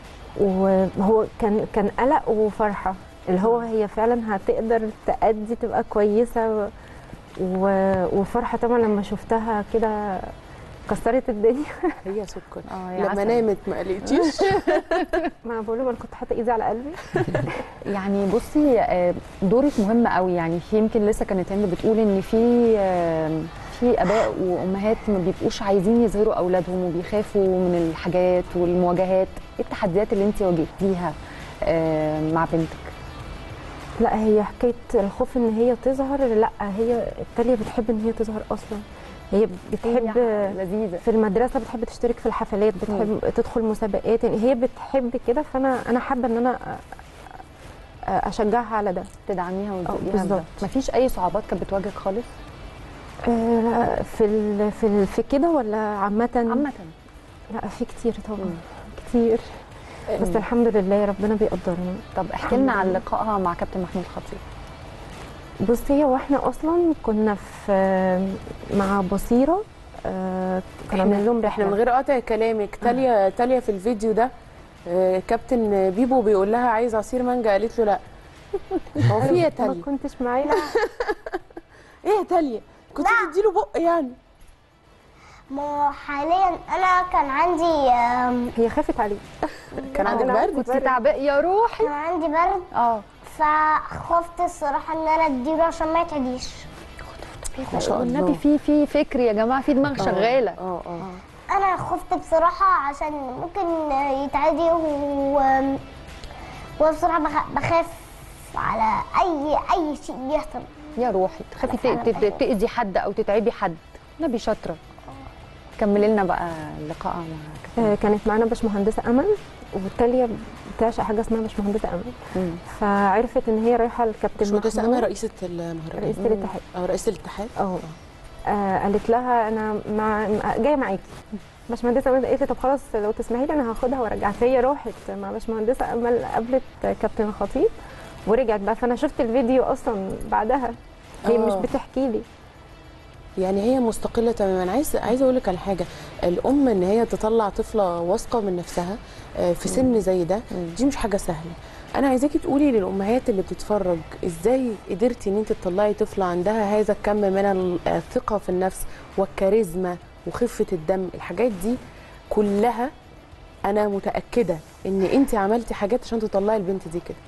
وهو كان كان قلق وفرحه اللي هو هي فعلا هتقدر تأدي تبقى كويسه و- وفرحه طبعا لما شفتها كده كسرت الدنيا هي سكر اه يا لما عسل. نامت ما قلقتيش ما أنا بقول له انا كنت حاطه ايدي على قلبي يعني بصي آه، دورك مهم قوي يعني في يمكن لسه كانت هند بتقول ان في آه، في اباء وامهات ما بيبقوش عايزين يظهروا اولادهم وبيخافوا من الحاجات والمواجهات ايه التحديات اللي انت واجهتيها آه، مع بنتك لا هي حكايه الخوف ان هي تظهر لا هي التالية بتحب ان هي تظهر اصلا هي بتحب لذيذه في المدرسه بتحب تشترك في الحفلات بتحب تدخل مسابقات يعني هي بتحب كده فانا انا حابه ان انا أ- أ- اشجعها على ده تدعميها وتزقيها بالظبط. ما فيش اي صعوبات كانت بتواجهك خالص آه، في ال في ال في كده ولا عامه عامه لا في كتير طبعا مم. كتير بس الحمد لله ربنا بيقدرنا طب احكي لنا عن لقائها مع كابتن محمود خطيب بصي هي واحنا اصلا كنا في مع بصيره آه، كنا عاملين لهم احنا من رحله غير قطع كلامك تاليا تاليا في الفيديو ده آه، كابتن بيبو بيقول لها عايز عصير مانجا قالت له لا هو في ايه يا ما تاليا كنتش معايا ايه يا تاليا كنت تديله بق يعني ما هو حاليا انا كان عندي آم، هي خافت عليه كان عندك أنا برد كنت تعبانه يا روحي كان عندي برد اه فخفت الصراحه ان انا اديله عشان ما يتعديش ما شاء الله والنبي في في فكر يا جماعه في دماغ شغاله اه اه انا خفت بصراحه عشان ممكن يتعدي و وبصراحه بخ- بخاف على اي اي شيء بيحصل يا روحي تخافي ت- ت- تاذي حد او تتعبي حد نبي شاطره كملي لنا بقى اللقاء مع كابتن آه، كانت معانا باشمهندسه امل والتاليه بتعشق حاجه اسمها باشمهندسه امل مم. فعرفت ان هي رايحه للكابتن مش مهندسه محمود امل رئيسه المهرجان رئيسه الاتحاد او رئيسه الاتحاد اه آه، قالت لها انا مع مع- جايه معاكي باشمهندسه امل قالت لي طب خلاص لو تسمحي لي انا هاخدها وارجعها فهي راحت مع باشمهندسه امل قابلت كابتن الخطيب ورجعت بقى فانا شفت الفيديو اصلا بعدها هي مش آه. بتحكي لي يعني هي مستقله تماما عايز عايزه اقول لك على حاجه الام ان هي تطلع طفله واثقه من نفسها آه، في سن زي ده دي مش حاجه سهله انا عايزاكي تقولي للامهات اللي بتتفرج ازاي قدرتي ان انت تطلعي طفله عندها هذا الكم من ال- الثقه في النفس والكاريزما وخفه الدم الحاجات دي كلها انا متاكده ان انت عملتي حاجات عشان تطلعي البنت دي كده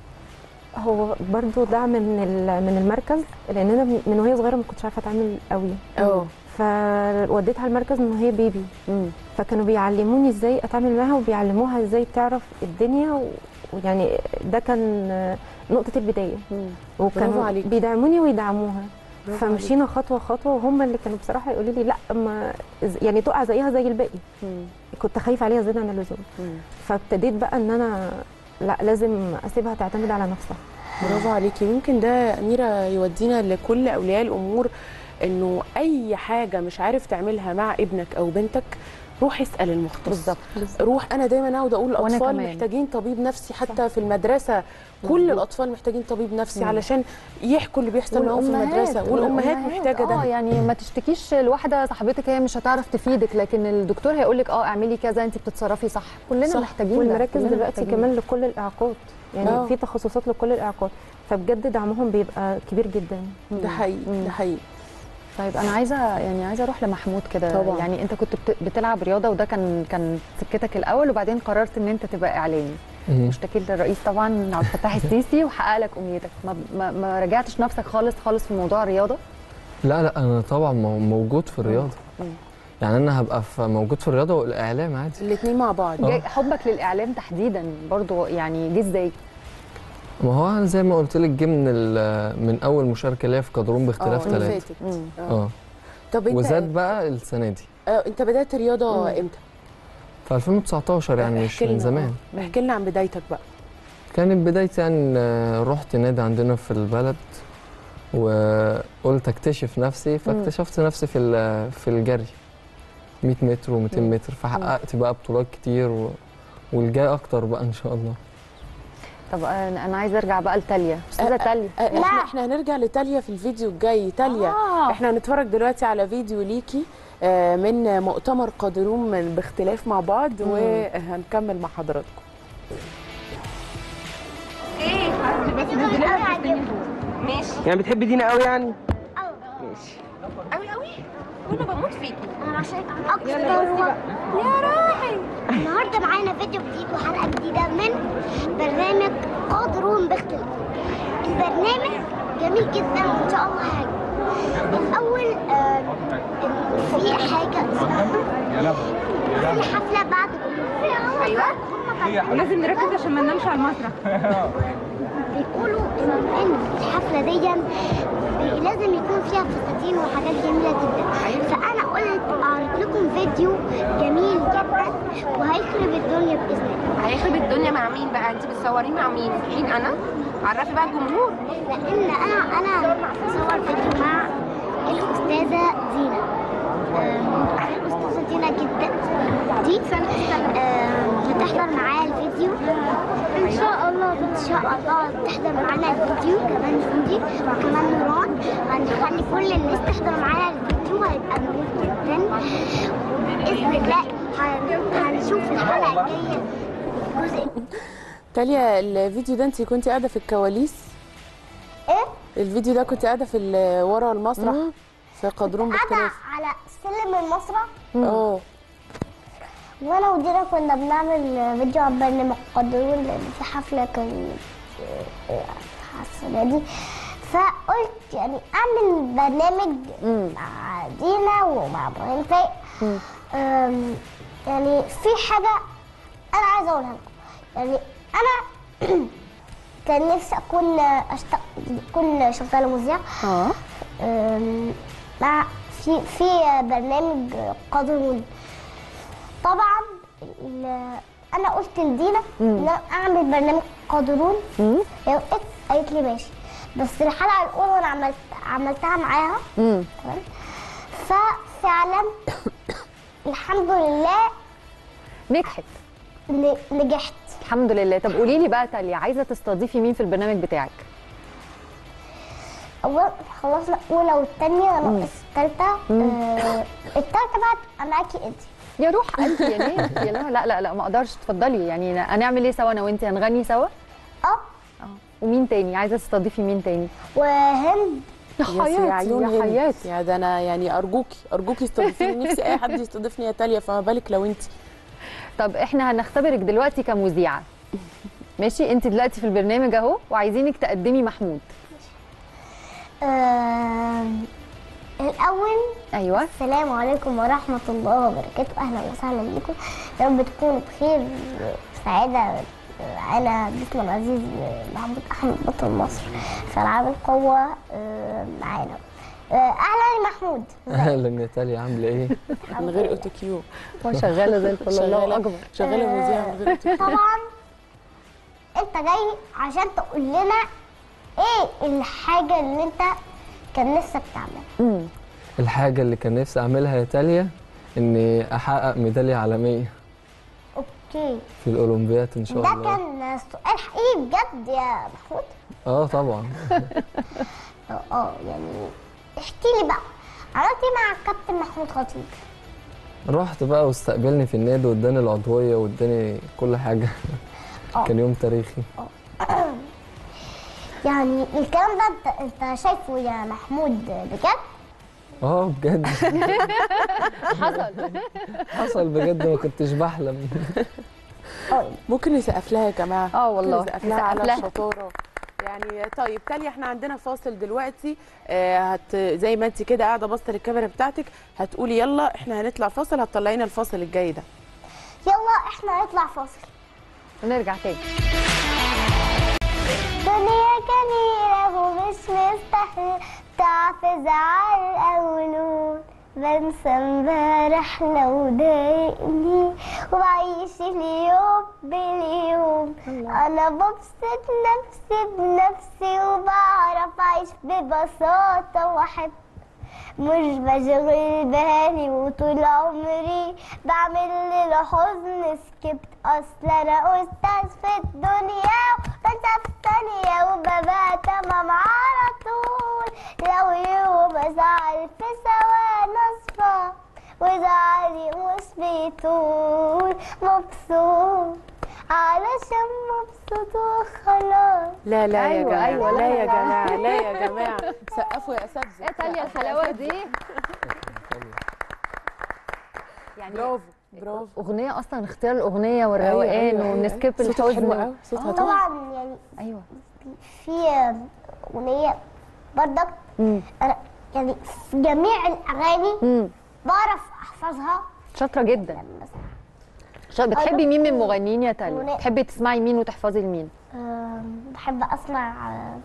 هو برضو دعم من ال- من المركز لان انا من وهي صغيره ما كنتش عارفه اتعامل قوي اه فوديتها المركز من وهي بيبي مم. فكانوا بيعلموني ازاي اتعامل معاها وبيعلموها ازاي تعرف الدنيا و- ويعني ده كان آه، نقطه البدايه مم. برافو وكانوا عليكي. بيدعموني ويدعموها برافو فمشينا خطوه خطوه وهم اللي كانوا بصراحه يقولوا لي لا ما يعني تقع زيها زي الباقي مم. كنت خايفه عليها زياده عن اللزوم مم. فابتديت بقى ان انا لا لازم اسيبها تعتمد على نفسها برافو عليكي يمكن ده يا اميره يودينا لكل اولياء الامور انه اي حاجه مش عارف تعملها مع ابنك او بنتك روح اسال المختص بالظبط روح انا دايما اقعد اقول وأنا الاطفال كمان. محتاجين طبيب نفسي حتى في المدرسه كل الاطفال محتاجين طبيب نفسي مم. علشان يحكوا اللي بيحصل معاهم في المدرسه والامهات محتاجه اه ده يعني ما تشتكيش لواحده صاحبتك هي مش هتعرف تفيدك لكن الدكتور هيقول لك اه اعملي كذا انت بتتصرفي صح كلنا صح. محتاجين ده، والمراكز كلنا دلوقتي محتاجين. كمان لكل الاعاقات يعني آه. في تخصصات لكل الاعاقات فبجد دعمهم بيبقى كبير جدا ده حقيقي مم. ده حقيقي طيب انا عايزه يعني عايزه اروح لمحمود كده طبعاً. يعني انت كنت بت- بتلعب رياضه وده كان كان سكتك الاول وبعدين قررت ان انت تبقى اعلامي مم. واشتكيت للرئيس طبعا عبد الفتاح السيسي وحقق لك امنيتك ما, ما, ما رجعتش نفسك خالص خالص في موضوع الرياضه لا لا انا طبعا مو- موجود في الرياضه مم. يعني انا هبقى في موجود في الرياضه والاعلام عادي الاثنين مع بعض آه. جاي حبك للاعلام تحديدا برضو يعني جه ازاي ما هو أنا زي ما قلت لك جه من ال- من اول مشاركه ليا في قدرون باختلاف اه اللي ثلاثه فاتت مم. اه اه طب انت وزاد بقى السنه دي آه انت بدات رياضه مم. امتى في 2019 يعني مش احكي لنا، من زمان آه. احكي لنا عن بدايتك بقى كانت بدايتي يعني آه، رحت نادي عندنا في البلد وقلت اكتشف نفسي فاكتشفت نفسي في ال- في الجري 100 متر و200 مم. متر فحققت بقى بطولات كتير و... والجاي اكتر بقى ان شاء الله طب انا أنا عايزه ارجع بقى لتاليا استاذه تاليا آه، احنا احنا هنرجع لتاليا في الفيديو الجاي تاليا آه. احنا هنتفرج دلوقتي على فيديو ليكي آه، من مؤتمر قادرون من باختلاف مع بعض وهنكمل مع حضراتكم يعني بتحبي دينا قوي يعني انا عشان اكتر يا روحي النهارده معانا فيديو جديد وحلقه جديده من برنامج قادرون باختلاف البرنامج جميل جدا وان شاء الله هيعجبك الاول آه، في حاجه اسمها في حفله بعد ايوه لازم نركز عشان ما ننامش على المسرح بيقولوا ان إن الحفله دي بي- لازم يكون فيها فساتين وحاجات جميله جدا فانا قلت اعرض لكم فيديو جميل جدا وهيخرب الدنيا باذن الله هيخرب الدنيا مع مين بقى انت بتصورين مع مين مين انا عرفي بقى الجمهور لان انا انا بصور فيديو مع الاستاذه دينا أم، الاستاذه دينا جدا دي أم، هتحضر معايا الفيديو ان شاء الله ان شاء الله تحضر معانا الفيديو كمان جودي وكمان نوران هنخلي كل الناس تحضر معانا الفيديو هيبقى جميل جدا باذن الله هن- هنشوف الحلقه الجايه جزء تاليا الفيديو ده انت كنت قاعده في الكواليس ايه الفيديو ده كنت قاعده في ال- ورا المسرح في قادرون قاعده باختلاف على سلم المسرح اه وانا ودينا كنا بنعمل فيديو عن برنامج قدرون لان في حفله كان السنه دي فقلت يعني اعمل برنامج مع دينا ومع ابراهيم فايق أم، يعني في حاجه انا عايزه اقولها لكم يعني انا كان نفسي اكون أشتغل اكون شغاله مذيعه اه أم، مع في في برنامج قادرون طبعا ال- انا قلت لدينا ان أنا اعمل برنامج قادرون هي وقفت قالت لي ماشي بس الحلقه الاولى وانا عملت عملتها معاها امم تمام ففعلا الحمد لله نجحت ن- نجحت الحمد لله طب قولي لي بقى تاليا عايزه تستضيفي مين في البرنامج بتاعك اول خلصنا الاولى والثانيه ناقص الثالثه آه الثالثه بقى تبقى معاكي انت يا روح قلبي يا نيت يا لا لا لا لا ما اقدرش اتفضلي يعني هنعمل ايه سوا انا وانت هنغني سوا اه ومين تاني عايزه تستضيفي مين تاني وهند يا يا سي حياتي عيون يا هند حياتي يا ده انا يعني ارجوكي ارجوكي استضيفيني نفسي اي حد يستضيفني يا تاليا فما بالك لو انت طب احنا هنختبرك دلوقتي كمذيعه ماشي انت دلوقتي في البرنامج اهو وعايزينك تقدمي محمود آه الاول ايوه السلام عليكم ورحمة الله وبركاته أهلا وسهلا بكم يا رب تكونوا بخير وسعادة أنا ضيفنا العزيز محمود أحمد بطل مصر في ألعاب القوة آه، معانا آه، أهلا يا محمود اهلا يا تاليا عامله ايه من غير اوتوكيو هو شغاله زي الفل الله شغاله اكبر شغاله مذيعه من غير اوتوكيو طبعا أنت جاي عشان تقول لنا إيه الحاجة اللي أنت كان نفسك تعملها امم الحاجه اللي كان نفسي اعملها يا تاليا اني احقق ميداليه عالميه أوكي في الاولمبياد ان شاء ده الله كان سؤال حقيقي بجد يا محمود اه طبعا اه اه يعني احكي لي بقى عملت ايه مع الكابتن محمود خطيب رحت بقى واستقبلني في النادي واداني العضويه واداني كل حاجه آه. كان يوم تاريخي يعني الكلام ده انت انت شايفه يا محمود بجد اه بجد حصل حصل بجد ما كنتش بحلم ممكن نسقف لها يا جماعه اه والله، ممكن نسقف لها نسقف على لها. الشطاره يعني طيب تاليا احنا عندنا فاصل دلوقتي آه هت زي ما انت كده قاعده باصه للكاميرا بتاعتك هتقولي يلا احنا هنطلع فاصل هتطلعينا الفاصل الجاي ده يلا احنا هنطلع فاصل ونرجع تاني دنيا جميلة ومش مستحيل تعفز على الأولون بنسى امبارح لو ضايقني وبعيش اليوم باليوم انا ببسط نفسي بنفسي وبعرف اعيش ببساطة واحب مش بشغل بالي وطول عمري بعمل للحزن سكبت اصل انا استاذ في الدنيا بنسى في ثانية وببقى تمام على طول لو يوم أزعل في ثواني أصفى وزعلي مش بيطول مبسوط علشان مبسوط وخلاص لا لا يا أيوة، جماعه أيوة، لا لا، يا لا. جماعه لا يا جماعه سقفوا يا اساتذه ايه تاليا الحلاوه دي يعني برافو برافو اغنيه اصلا اختيار الاغنيه والروقان أيوة، أيوة، ونسكيب أيوة. صوتك حلو الحزن قوي صوتها تحفه طبعا يعني ايوه في أغنية برضك مم. أنا يعني في جميع الأغاني امم بعرف أحفظها شاطره جدا يعني مثلا شا- بتحبي مين من أنا- المغنيين يا تاليا أغنية. بتحبي تسمعي مين وتحفظي لمين آم، بحب أسمع آه،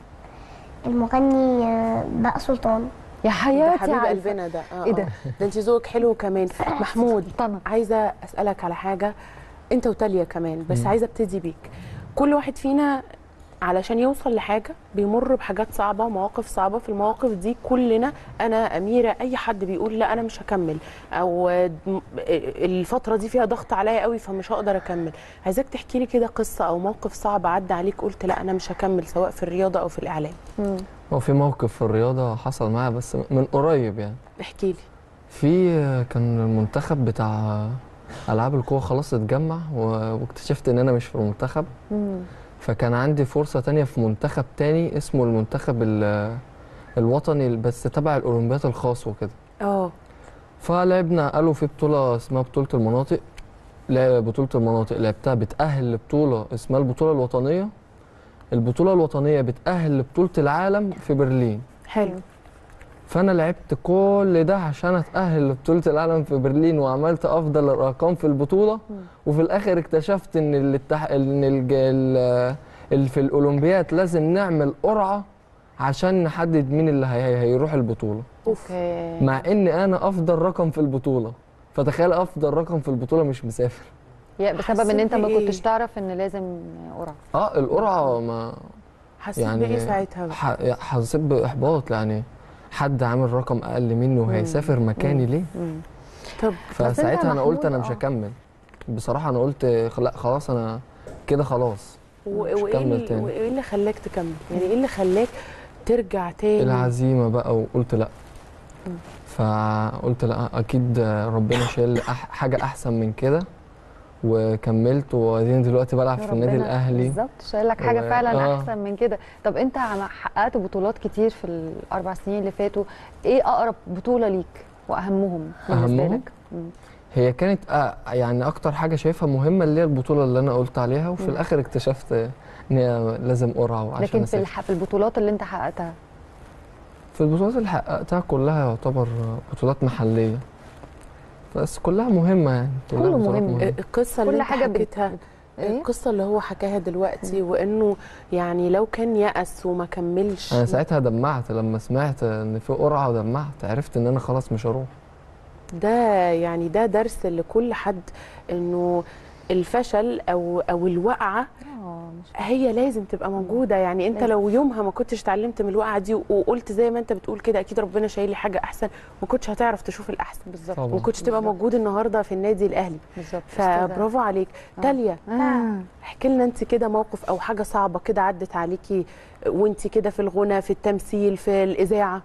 المغني آه، بقى سلطان يا ده حياتي حبيب عارفة. قلبنا ده آه إيه ده؟ آه. ده انت ذوقك حلو كمان محمود طبعا. عايزه اسالك على حاجه انت وتاليا كمان بس عايزه ابتدي بيك كل واحد فينا علشان يوصل لحاجه بيمر بحاجات صعبه مواقف صعبه في المواقف دي كلنا انا اميره اي حد بيقول لا انا مش هكمل او م- الفتره دي فيها ضغط عليا قوي فمش هقدر اكمل عايزاك تحكي لي كده قصه او موقف صعب عدى عليك قلت لا انا مش هكمل سواء في الرياضه او في الاعلام هو في موقف في الرياضة حصل معايا بس من قريب يعني احكي لي في كان المنتخب بتاع ألعاب القوة خلاص اتجمع و- واكتشفت إن أنا مش في المنتخب مم. فكان عندي فرصة تانية في منتخب تاني اسمه المنتخب ال- الوطني بس تبع الأولمبياد الخاص وكده اه فلعبنا قالوا في بطولة اسمها بطولة المناطق لا بطولة المناطق لعبتها بتأهل لبطولة اسمها البطولة الوطنية البطولة الوطنية بتأهل لبطولة العالم في برلين حلو فانا لعبت كل ده عشان اتاهل لبطوله العالم في برلين وعملت افضل الارقام في البطوله وفي الاخر اكتشفت ان الاتح... ان الج... ال... ال... في الاولمبياد لازم نعمل قرعه عشان نحدد مين اللي هي... هيروح البطوله اوكي مع ان انا افضل رقم في البطوله فتخيل افضل رقم في البطوله مش مسافر يا بسبب ان حسيت انت ما بإيه؟ كنتش تعرف ان لازم قرعه اه القرعه ما حسيت يعني بايه ساعتها بقى؟ ح... حسيت باحباط يعني حد عامل رقم اقل مني وهيسافر مكاني ليه مم. طب فساعتها انا قلت محمود، انا مش آه. هكمل بصراحه انا قلت خ- لا خلاص انا كده خلاص و- مش وايه هكمل اللي تاني. وايه اللي خلاك تكمل؟ يعني ايه اللي خلاك ترجع تاني؟ العزيمه بقى وقلت لا فقلت لا اكيد ربنا شايل أح حاجه احسن من كده وكملت وبعدين دلوقتي بلعب في النادي ربنا الاهلي بالظبط شايل لك حاجه و- فعلا آه. احسن من كده طب انت عم- حققت بطولات كتير في الاربع سنين اللي فاتوا ايه اقرب بطوله ليك واهمهم بالنسبه أهمهم؟ لك مم. هي كانت آه يعني اكتر حاجه شايفها مهمه اللي هي البطوله اللي انا قلت عليها وفي مم. الاخر اكتشفت ان هي لازم قرعه عشان لكن في أسافر. الح... في البطولات اللي انت حققتها في البطولات اللي حققتها كلها يعتبر بطولات محليه بس كلها مهمه يعني كلها كله بطولات مهم. آه، القصه اللي كل انت حاجة بت- حكيتها إيه؟ القصه اللي هو حكاها دلوقتي وانه يعني لو كان يأس وما كملش انا ساعتها دمعت لما سمعت ان في قرعه ودمعت عرفت ان انا خلاص مش هروح ده يعني ده درس لكل حد انه الفشل او او الوقعه اه مش هي لازم تبقى موجوده يعني انت لازم. لو يومها ما كنتش اتعلمت من الوقعه دي وقلت زي ما انت بتقول كده اكيد ربنا شايل لي حاجه احسن ما كنتش هتعرف تشوف الاحسن بالظبط طبعا. وما كنتش تبقى موجود النهارده في النادي الاهلي بالظبط فبرافو عليك آه. تاليا آه. احكي لنا انت كده موقف او حاجه صعبه كده عدت عليكي وانت كده في الغنى في التمثيل في الاذاعه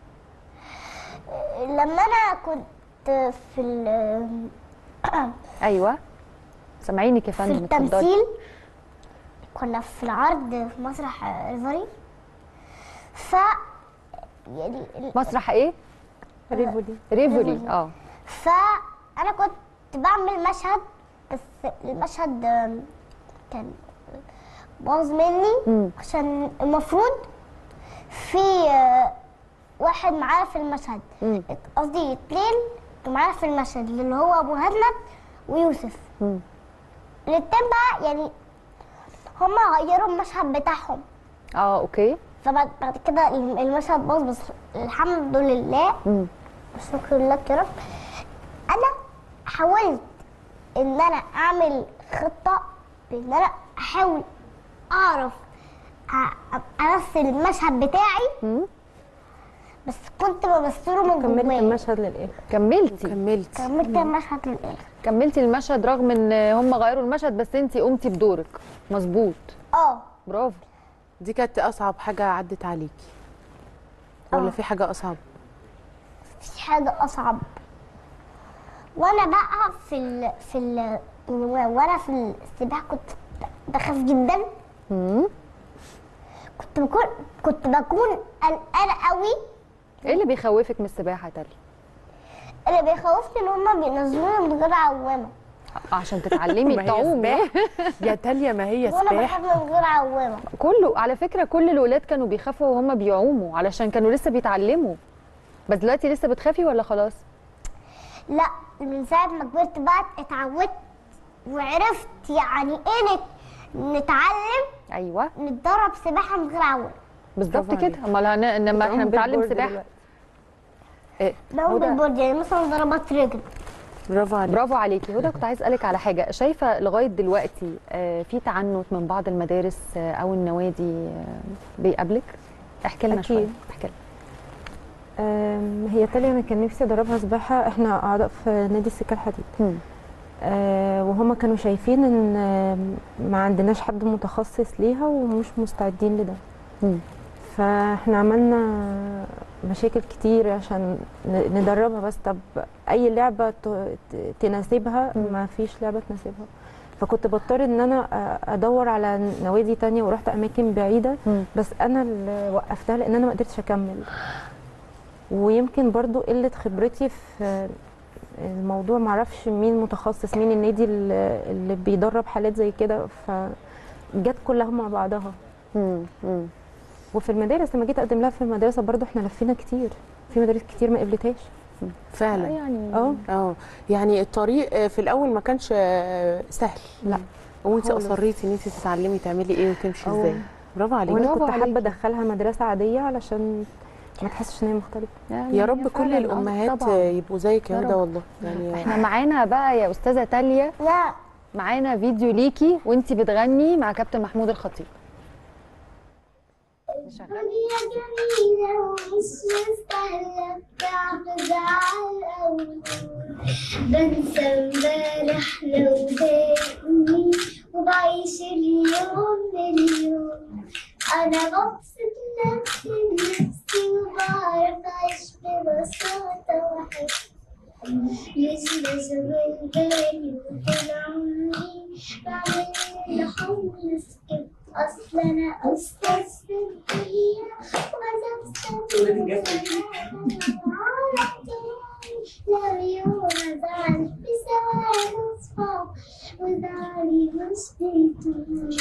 لما انا كنت في ال- ايوه سامعينك يا في فندم اتفضلي التمثيل كنا في العرض في مسرح ريفري ف يعني ال- مسرح ايه ريفولي ريفولي اه فانا كنت بعمل مشهد بس المشهد آم، كان باظ مني مم. عشان المفروض في آه، واحد معايا في المشهد مم. قصدي اتنين معايا في المشهد اللي هو ابو هدنت ويوسف مم. الاتنين بقى يعني هما غيروا المشهد بتاعهم اه اوكي فبعد بعد كده المشهد باظ بس الحمد لله مم. شكرا لك يا رب انا حاولت ان انا اعمل خطه بان انا احاول اعرف أ- أ- امثل المشهد بتاعي مم. بس كنت بمثله من كملت جوايا المشهد للاخر كملتي كملت كملت المشهد للاخر كملتي المشهد رغم ان هم غيروا المشهد بس انت قمتي بدورك مظبوط اه برافو دي كانت اصعب حاجه عدت عليكي ولا آه. في حاجه اصعب مفيش حاجة أصعب وأنا بقى في ال في ال وأنا في السباحة كنت بخاف جدا مم. كنت بكون كنت بكون قلقانة قوي ايه اللي بيخوفك من السباحه يا تالي اللي بيخوفني إن هما بينزلوني من غير عوامة عشان تتعلمي ما هي تعومي سباحة. يا تاليا ما هي وأنا سباحه بخاف من غير عوامة كله على فكره كل الولاد كانوا بيخافوا وهم بيعوموا علشان كانوا لسه بيتعلموا بس دلوقتي لسه بتخافي ولا خلاص لا من ساعة ما كبرت بقى اتعودت وعرفت يعني ايه نت- نتعلم ايوه نتدرب سباحة من غير عوامة بالظبط برافو كده امال هن- لما احنا بتعوم بنتعلم بالبورد سباحه دلوقتي. بعوم هدى. بالبورد يعني مثلا ضربات رجل برافو عليك برافو عليكي هدى كنت عايز اسالك على حاجه شايفه لغايه دلوقتي آه، في تعنت من بعض المدارس آه، او النوادي آه، بيقابلك احكي لنا أكيد. شويه احكي لنا أم، هي تاليا انا كان نفسي ادربها سباحه احنا اعضاء في نادي السكه الحديد مم. أه وهما كانوا شايفين ان آم، ما عندناش حد متخصص ليها ومش مستعدين لده مم. فاحنا عملنا مشاكل كتير عشان ن- ندربها بس طب اي لعبه ت- ت- تناسبها مم. ما فيش لعبه تناسبها فكنت بضطر ان انا أ- ادور على نوادي تانية ورحت اماكن بعيده مم. بس انا اللي وقفتها لان انا ما قدرتش اكمل ويمكن برضو قله خبرتي في الموضوع معرفش مين متخصص مين النادي اللي اللي بيدرب حالات زي كده فجت كلها مع بعضها مم. مم. وفي المدارس لما جيت اقدم لها في المدرسه برضو احنا لفينا كتير في مدارس كتير ما قبلتهاش فعلا يعني اه اه يعني الطريق آه، في الاول ما كانش آه، سهل لا وانت خالص. اصريتي ان انت تتعلمي تعملي ايه وتمشي أه. ازاي برافو عليكي وانا برافو كنت حابه عليكي. ادخلها مدرسه عاديه علشان ما تحسش ان هي مختلفه يعني يا رب هي كل فعلاً، آه، الامهات طبعاً. يبقوا زيك يا يا هدى رب. والله يعني احنا معانا بقى يا استاذه تاليا لا معانا فيديو ليكي وانتي بتغني مع كابتن محمود الخطيب دنيا جميلة ومش مستاهلة التعب زعل أوي بنسى امبارح لو ضايقني وبعيش اليوم لليوم أنا ببسط نفسي بنفسي وبعرف أعيش ببساطة وأحب مش بشغل بالي وطول عمري بعمل اللي حمل سكت أصل أنا أستاذ في الدنيا وأنا لا يوم أزعل بسواد أصفى وزعلي مش بيطول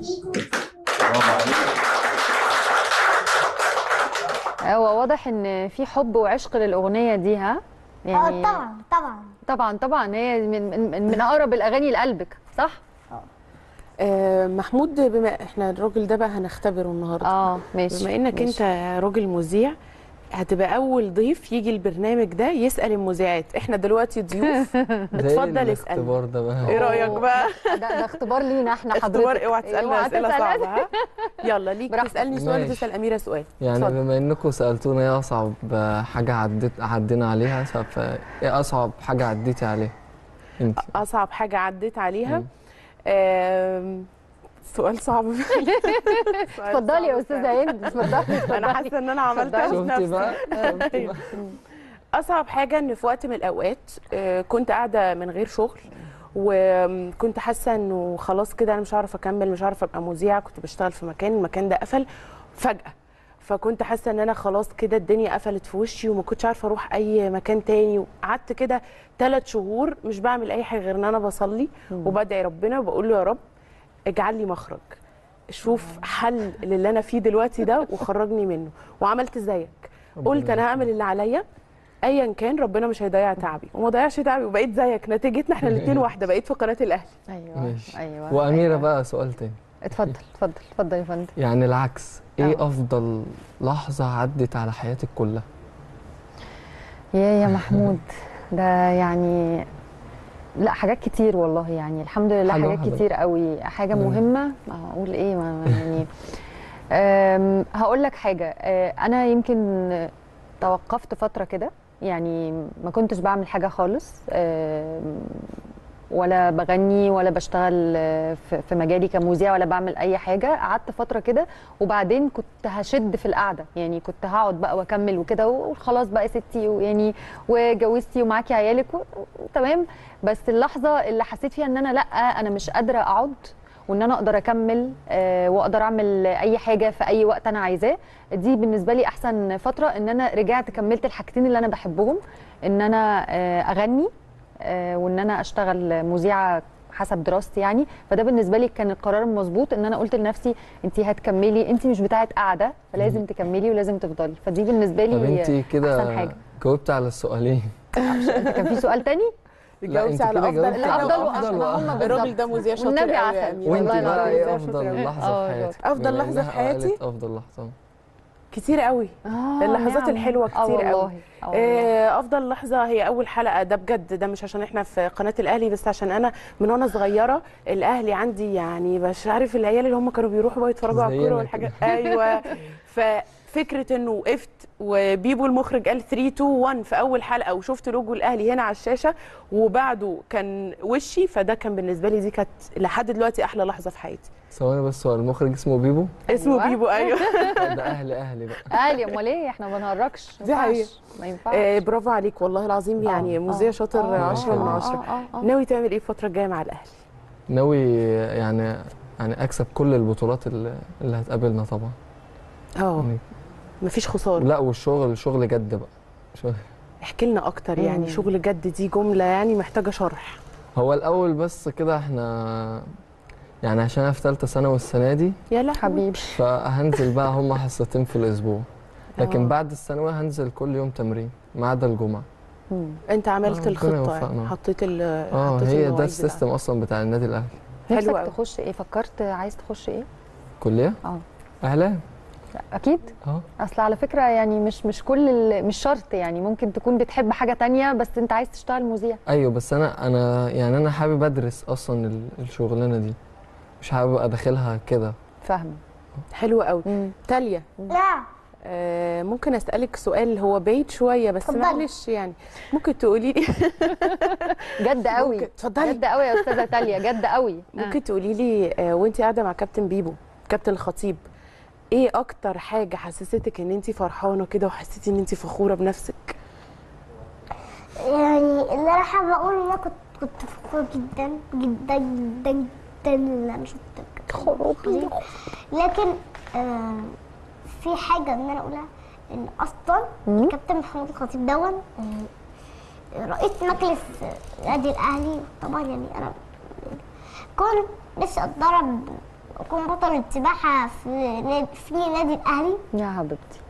هو واضح ان في حب وعشق للاغنيه دي ها اه طبعا طبعا طبعا طبعا هي من من, من اقرب الاغاني لقلبك صح آه محمود بما احنا الراجل ده بقى هنختبره النهارده اه ماشي بما انك ماشي. انت راجل مذيع هتبقى اول ضيف يجي البرنامج ده يسال المذيعات احنا دلوقتي ضيوف ده إيه اتفضل اسال الاختبار ده بقى ايه رايك بقى ده, ده اختبار لينا احنا حضرتك اختبار اوعى تسالنا اسئله تسأل صعبه ها يلا ليك براحتك. تسالني سؤال ماشي. وتسال اميره سؤال يعني اتفضل. بما انكم سالتونا ايه اصعب حاجه عديت عدينا عليها فايه اصعب حاجه عديتي عليها انت اصعب حاجه عديت عليها مم. آم، سؤال صعب سؤال اتفضلي يا صعب استاذه فعلا. هند اتفضلي انا حاسه ان انا عملتها في شفتي نفسي بقى شفتي بقى اصعب حاجه ان في وقت من الاوقات آه، كنت قاعده من غير شغل وكنت حاسه انه خلاص كده انا مش هعرف اكمل مش هعرف ابقى مذيعه كنت بشتغل في مكان المكان ده قفل فجاه فكنت حاسه ان انا خلاص كده الدنيا قفلت في وشي وما كنتش عارفه اروح اي مكان تاني وقعدت كده ثلاث شهور مش بعمل اي حاجه غير ان انا بصلي وبدعي ربنا وبقول له يا رب اجعل لي مخرج شوف حل للي انا فيه دلوقتي ده وخرجني منه وعملت زيك قلت انا هعمل اللي عليا ايا كان ربنا مش هيضيع تعبي وما ضيعش تعبي وبقيت زيك نتيجتنا احنا الاثنين واحده بقيت في قناه الاهلي ايوه ماشي ايوه واميره أيوة. بقى سؤال تاني اتفضل اتفضل اتفضل يا فندم يعني العكس ايه آه. افضل لحظه عدت على حياتك كلها يا يا محمود ده يعني لا حاجات كتير والله يعني الحمد لله حاجة حاجات واحدة. كتير قوي حاجه مم. مهمه ما اقول ايه ما ما يعني أم، هقول لك حاجه أه، انا يمكن توقفت فتره كده يعني ما كنتش بعمل حاجه خالص أم، ولا بغني ولا بشتغل آه، في في مجالي كمذيع ولا بعمل اي حاجه قعدت فتره كده وبعدين كنت هشد في القعده يعني كنت هقعد بقى واكمل وكده وخلاص بقى يا ستي ويعني وجوزتي ومعاكي عيالك و- وتمام بس اللحظه اللي حسيت فيها ان انا لا انا مش قادره اقعد وان انا اقدر اكمل آه، واقدر اعمل اي حاجه في اي وقت انا عايزاه دي بالنسبه لي احسن فتره ان انا رجعت كملت الحاجتين اللي انا بحبهم ان انا آه، اغني آه، وان انا اشتغل مذيعه حسب دراستي يعني فده بالنسبه لي كان القرار المظبوط ان انا قلت لنفسي انت هتكملي انت مش بتاعه قاعده فلازم تكملي ولازم تفضلي فدي بالنسبه طب لي انت احسن كده حاجه جاوبت على السؤالين انت كان في سؤال تاني لا انت جاوبتي على كده افضل جاوبتي لا، على أفضل افضل وأحسن. هم واحد الراجل ده مذيع شاطر والنبي قوي يا عسل. أميرة. وانت والله بقى العظيم. ايه مذيع شاطر افضل أوي. لحظه اه، في حياتك أفضل بما لحظة في إنها حياتي؟ قالت افضل لحظه كتير قوي آه، اللحظات نعم. الحلوة آه كتير قوي. والله آه والله. آه، افضل لحظه هي اول حلقه ده بجد ده مش عشان احنا في قناه الاهلي بس عشان انا من وانا صغيره الاهلي عندي يعني مش عارف العيال اللي هم كانوا بيروحوا بقى يتفرجوا على زينا الكوره والحاجات ايوه ففكره انه وقفت وبيبو المخرج قال 3 2 1 في اول حلقه وشفت لوجو الاهلي هنا على الشاشه وبعده كان وشي فده كان بالنسبه لي دي كانت لحد دلوقتي احلى لحظه في حياتي ثواني بس هو المخرج اسمه بيبو اسمه أيوة. بيبو ايوه ده اهلي اهلي بقى اهلي امال ايه احنا ما بنهرجش ما دي حقيقة. ينفعش. ما ينفعش آه، برافو عليك والله العظيم يعني آه، مذيع آه، شاطر آه، 10 من آه، 10 آه، آه، آه. ناوي تعمل ايه الفتره الجايه مع الاهلي ناوي يعني يعني اكسب كل البطولات اللي, اللي هتقابلنا طبعا اه يعني مفيش خساره لا والشغل شغل جد بقى شغل. احكي لنا اكتر يعني مم. شغل جد دي جمله يعني محتاجه شرح هو الاول بس كده احنا يعني عشان انا في ثالثه ثانوي السنه دي يا لهوي حبيبي فهنزل بقى هم حصتين في الاسبوع لكن آه. بعد الثانويه هنزل كل يوم تمرين ما عدا الجمعه مم. انت عملت ربنا الخطه يعني يوفقنا. حطيت ال اه حطيت هي ده المواعيد السيستم اصلا بتاع النادي الاهلي حلو نفسك أوي. تخش ايه فكرت عايز تخش ايه كليه اه اعلام لا، اكيد اه اصل على فكره يعني مش مش كل ال- مش شرط يعني ممكن تكون بتحب حاجه تانية بس انت عايز تشتغل مذيع ايوه بس انا انا يعني انا حابب ادرس اصلا ال- الشغلانه دي مش حابب ادخلها كده فاهمه حلو قوي مم. تاليا لا آه ممكن اسالك سؤال هو بعيد شويه بس اتفضلي. معلش يعني ممكن تقولي لي جد قوي ممكن- اتفضلي جد قوي يا استاذه تاليا جد قوي ممكن تقولي لي آه وانت قاعده مع كابتن بيبو كابتن الخطيب ايه اكتر حاجه حسستك ان انت فرحانه كده وحسيتي ان انت فخوره بنفسك يعني اللي انا حابه اقول ان انا كنت كنت فخوره جدا جدا جدا جدا ان انا شفت خروجي لكن آه في حاجه ان انا اقولها ان اصلا مم. كابتن محمود الخطيب دون آه، رئيس مجلس النادي الاهلي طبعا يعني انا كنت نفسي اتدرب اكون بطل سباحه في نادي في نادي الاهلي يا حبيبتي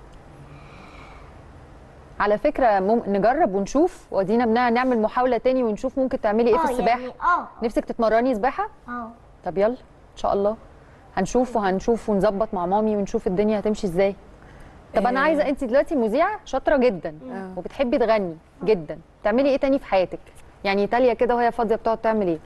على فكره مم... نجرب ونشوف ودينا بنا نعمل محاوله تاني ونشوف ممكن تعملي ايه في آه، السباحه يعني اه نفسك تتمرني سباحه اه طب يلا ان شاء الله هنشوف وهنشوف ونظبط مع مامي ونشوف الدنيا هتمشي ازاي طب انا آه. عايزه انت دلوقتي مذيعه شاطره جدا آه. وبتحبي تغني جدا تعملي ايه تاني في حياتك يعني تاليا كده وهي فاضيه بتقعد تعمل ايه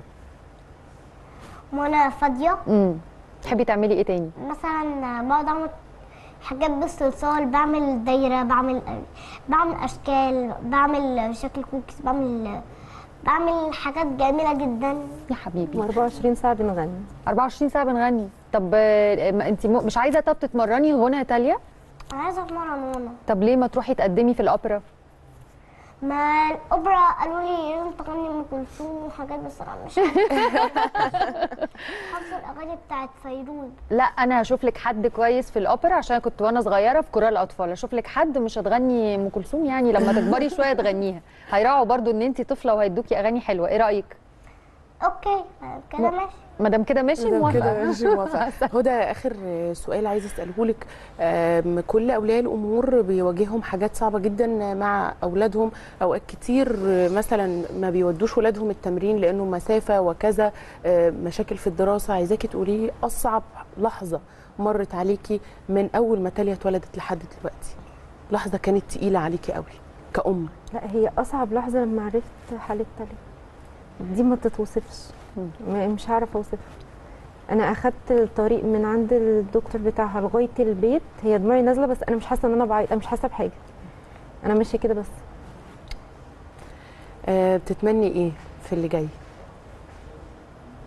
وانا فاضيه امم تحبي تعملي ايه تاني مثلا بقعد اعمل حاجات بالصلصال بعمل دايره بعمل بعمل اشكال بعمل شكل كوكيز بعمل بعمل حاجات جميله جدا يا حبيبي 24 ساعه بنغني 24 ساعه بنغني طب انت مش عايزه طب تتمرني غنى يا تاليا انا عايزه اتمرن وانا طب ليه ما تروحي تقدمي في الاوبرا ما الاوبرا قالوا لي لازم تغني ام كلثوم وحاجات بس انا مش عارفة. حافظه الاغاني بتاعت فيروز لا انا هشوف لك حد كويس في الاوبرا عشان كنت وانا صغيره في كورال الاطفال اشوف لك حد مش هتغني ام كلثوم يعني لما تكبري شويه تغنيها هيراعوا برضو ان انت طفله وهيدوكي اغاني حلوه ايه رايك اوكي كده ماشي مادام كده ماشي مادام موافقه كده ماشي موافقه هدى اخر سؤال عايزه اساله لك آم، كل اولياء الامور بيواجههم حاجات صعبه جدا مع اولادهم اوقات كتير مثلا ما بيودوش ولادهم التمرين لانه مسافه وكذا آه، مشاكل في الدراسه عايزاكي تقولي لي اصعب لحظه مرت عليكي من اول ما تاليا اتولدت لحد دلوقتي لحظه كانت تقيله عليكي قوي كأم لا هي اصعب لحظه لما عرفت حاله تالي دي ما تتوصفش م- مش عارفه اوصفها انا اخدت الطريق من عند الدكتور بتاعها لغايه البيت هي دموعي نازله بس انا مش حاسه ان انا بعيط انا مش حاسه بحاجه انا ماشيه كده بس آه، بتتمني ايه في اللي جاي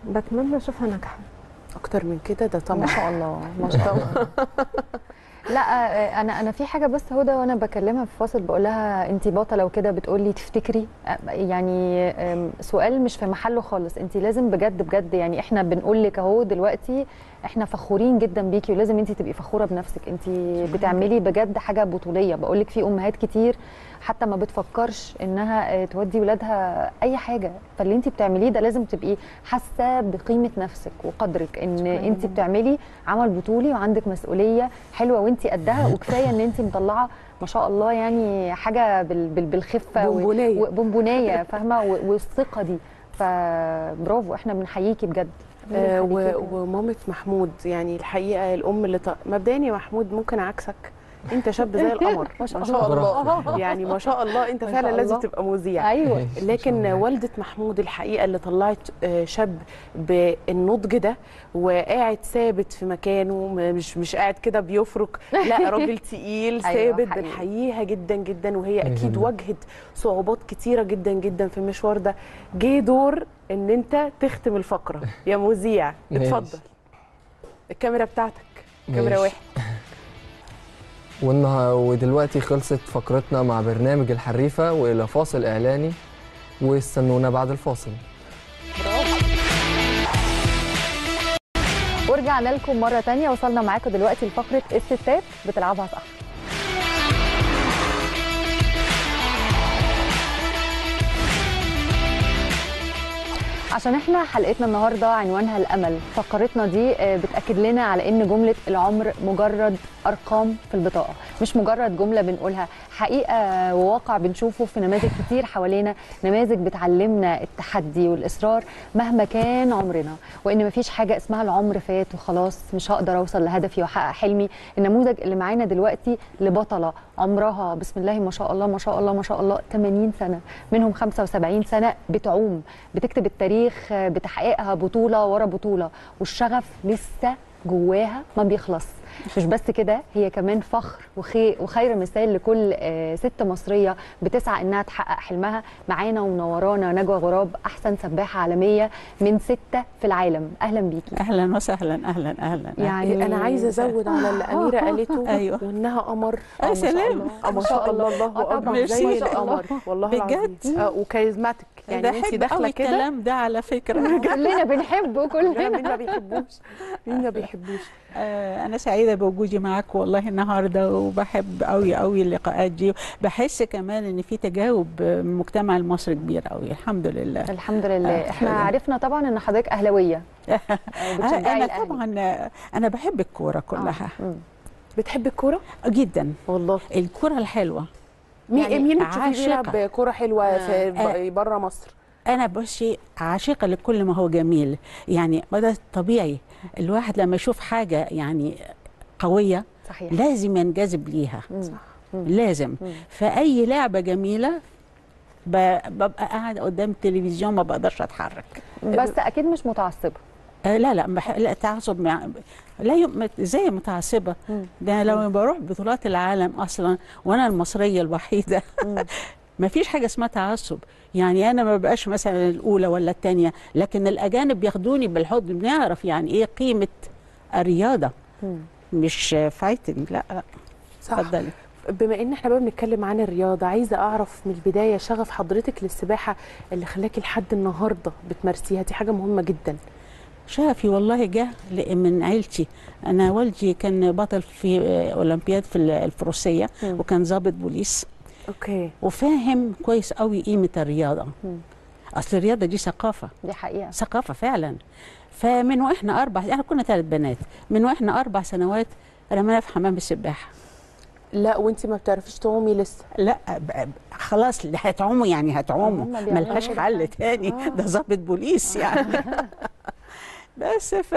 بتمنى اشوفها ناجحه اكتر من كده ده ما طبعا شاء الله ما شاء الله لا آه، انا انا في حاجه بس هدى وانا بكلمها في فاصل بقول لها انت بطله وكده بتقول لي تفتكري آه، يعني آم، سؤال مش في محله خالص انت لازم بجد بجد يعني احنا بنقول لك اهو دلوقتي احنا فخورين جدا بيكي ولازم انت تبقي فخوره بنفسك انت بتعملي بجد حاجه بطوليه بقول لك في امهات كتير حتى ما بتفكرش انها آه، تودي ولادها اي حاجه فاللي انت بتعمليه ده لازم تبقي حاسه بقيمه نفسك وقدرك ان انت بتعملي عمل بطولي وعندك مسؤوليه حلوه وانت قدها وكفايه ان انت مطلعه ما شاء الله يعني حاجه بال بال بالخفه و- بونبونية. وبونبونيه فاهمه و- والثقه دي فبرافو احنا بنحييكي بجد آه، بنحييكي. و- ومامة محمود يعني الحقيقه الام اللي ط... مبدئيا يا محمود ممكن عكسك انت شاب زي القمر ما شاء ما شاء الله. الله يعني ما شاء الله انت ما فعلا شاء لازم الله. تبقى مذيع ايوه لكن والدة محمود الحقيقة اللي طلعت آه، شاب بالنضج ده وقاعد ثابت في مكانه م- مش مش قاعد كده بيفرك لا راجل تقيل أيوة، ثابت حقيقي. بنحييها جدا جدا وهي بإذن اكيد الله. واجهت صعوبات كتيرة جدا جدا في المشوار ده جه دور ان انت تختم الفقرة يا مذيع ماشي. اتفضل الكاميرا بتاعتك كاميرا ماشي. واحد والنها ودلوقتي خلصت فقرتنا مع برنامج الحريفة وإلى فاصل إعلاني واستنونا بعد الفاصل ورجعنا لكم مره تانية وصلنا معاكم دلوقتي لفقره الستات بتلعبها صح عشان احنا حلقتنا النهارده عنوانها الامل فقرتنا دي آه، بتاكد لنا على ان جمله العمر مجرد ارقام في البطاقه مش مجرد جمله بنقولها حقيقه وواقع بنشوفه في نماذج كتير حوالينا نماذج بتعلمنا التحدي والاصرار مهما كان عمرنا وان مفيش حاجه اسمها العمر فات وخلاص مش هقدر اوصل لهدفي واحقق حلمي النموذج اللي معانا دلوقتي لبطله عمرها بسم الله ما شاء الله ما شاء الله ما شاء الله 80 سنه منهم 75 سنه بتعوم بتكتب التاريخ آه، بتحقيقها بطوله ورا بطوله والشغف لسه جواها ما بيخلص مش بس كده هي كمان فخر وخير وخير مثال لكل آه، ست مصريه بتسعى انها تحقق حلمها معانا ومنورانا نجوى غراب احسن سباحه عالميه من سته في العالم اهلا بيكي اهلا وسهلا اهلا اهلا يعني انا عايزه ازود على اللي اميره قالته أيوة. وانها قمر يا آه، ما شاء سلام. الله. آه، ما شاء الله الله آه، طبعاً. اكبر زي ميرسي. القمر والله بجد؟ العظيم آه، وكاريزماتيك يعني انت بحب داخله قوي كده الكلام ده على فكره كلنا بنحبه لا، مين كلنا ما بيحبوش مين ما بيحبوش آه، انا سعيده بوجودي معاك والله النهارده وبحب قوي قوي اللقاءات دي بحس كمان ان في تجاوب من المجتمع المصري كبير قوي الحمد لله الحمد لله آه، احنا حلو. عرفنا طبعا ان حضرتك اهلاويه آه، بتشجعي انا الأهلي. طبعا آه، انا بحب الكوره كلها مم. بتحب الكوره جدا والله الكوره الحلوه مين يعني مين بتشوفي عاشقة. بيلعب كوره حلوه في بره مصر انا بصي عاشقه لكل ما هو جميل يعني ده طبيعي الواحد لما يشوف حاجه يعني قويه صحيح لازم ينجذب ليها مم. لازم مم. فاي لعبه جميله ب- ببقى قاعده قدام التلفزيون ما بقدرش اتحرك بس اكيد مش متعصبه آه لا لا بح... لا تعصب مع... لا يم... زي متعصبه مم. ده لو بروح بطولات العالم اصلا وانا المصريه الوحيده ما فيش حاجه اسمها تعصب يعني انا ما بقاش مثلا الاولى ولا الثانيه لكن الاجانب بياخدوني بالحضن بنعرف يعني ايه قيمه الرياضه مم. مش فايتنج لا لا صح اتفضلي بما ان احنا بقى بنتكلم عن الرياضه عايزه اعرف من البدايه شغف حضرتك للسباحه اللي خلاكي لحد النهارده بتمارسيها دي حاجه مهمه جدا شغفي والله جه ل- من عيلتي انا والدي كان بطل في آه، اولمبياد في ال- الفروسيه مم. وكان ضابط بوليس اوكي وفاهم كويس قوي قيمه الرياضه مم. اصل الرياضه دي ثقافه دي حقيقه ثقافه فعلا فمن واحنا اربع احنا كنا ثلاث بنات من واحنا اربع سنوات رمينا في حمام السباحه لا وانت ما بتعرفيش تعومي لسه لا ب- ب- خلاص اللي هتعوموا يعني هتعوموا هم بيعملوا ملهاش كده حل فعلا. تاني آه. ده ضابط بوليس يعني بس ف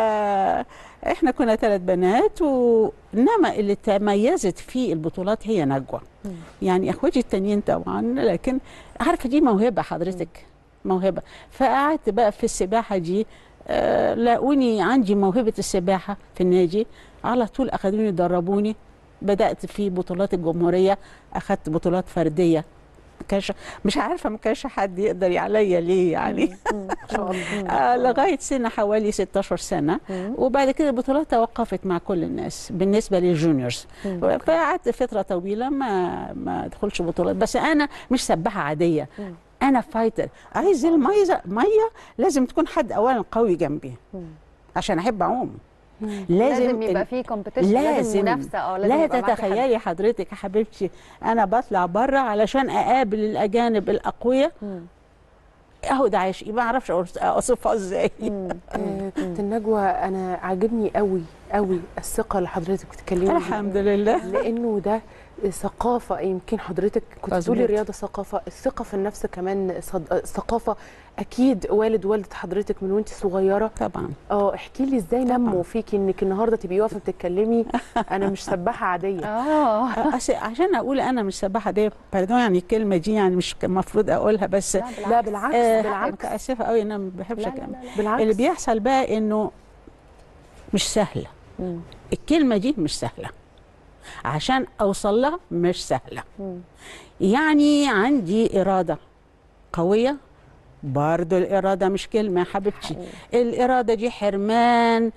احنا كنا ثلاث بنات وانما اللي تميزت في البطولات هي نجوى مم. يعني اخواتي التانيين طبعا لكن عارفه دي موهبه حضرتك موهبه فقعدت بقى في السباحه دي آه، لاقوني عندي موهبه السباحه في النادي على طول اخذوني دربوني بدات في بطولات الجمهوريه اخذت بطولات فرديه كانش مش عارفه ما كانش حد يقدر عليا ليه يعني ما شاء الله آه لغايه سن حوالي 16 سنه وبعد كده البطولات توقفت مع كل الناس بالنسبه للجونيورز فقعدت فتره طويله ما ما ادخلش بطولات بس انا مش سباحه عاديه انا فايتر عايز الميه ميه لازم تكون حد اولا قوي جنبي عشان احب اعوم لازم, لازم يبقى ال- في كومبيتيشن لازم لازم منافسه اه لازم لا يبقى معاكي حد. تتخيلي حضرتك يا حبيبتي انا بطلع بره علشان اقابل الاجانب الاقوياء اهو ده عشقي ما اعرفش أوص- اوصفها ازاي آه، كابتن نجوى انا عاجبني قوي قوي الثقه اللي حضرتك بتتكلمي بيها. الحمد لله لانه ده ثقافه يمكن حضرتك كنت مظبوط. بتقولي الرياضه ثقافه الثقه في النفس كمان صد... ثقافه اكيد والد والده حضرتك من وانت صغيره طبعا اه احكي لي ازاي طبعاً. نموا فيكي انك النهارده تبقي واقفه بتتكلمي انا مش سباحه عاديه اه أس- عشان اقول انا مش سباحه دي باردون يعني الكلمه دي يعني مش المفروض اقولها بس لا بالعكس آه بالعكس متاسفه قوي انا ما بحبش لا، لا، أكمل. لا، لا. بالعكس اللي بيحصل بقى انه مش سهله الكلمه دي مش سهله عشان اوصل لها مش سهله يعني عندي اراده قويه برضو الإرادة مش كلمة يا حبيبتي الإرادة دي حرمان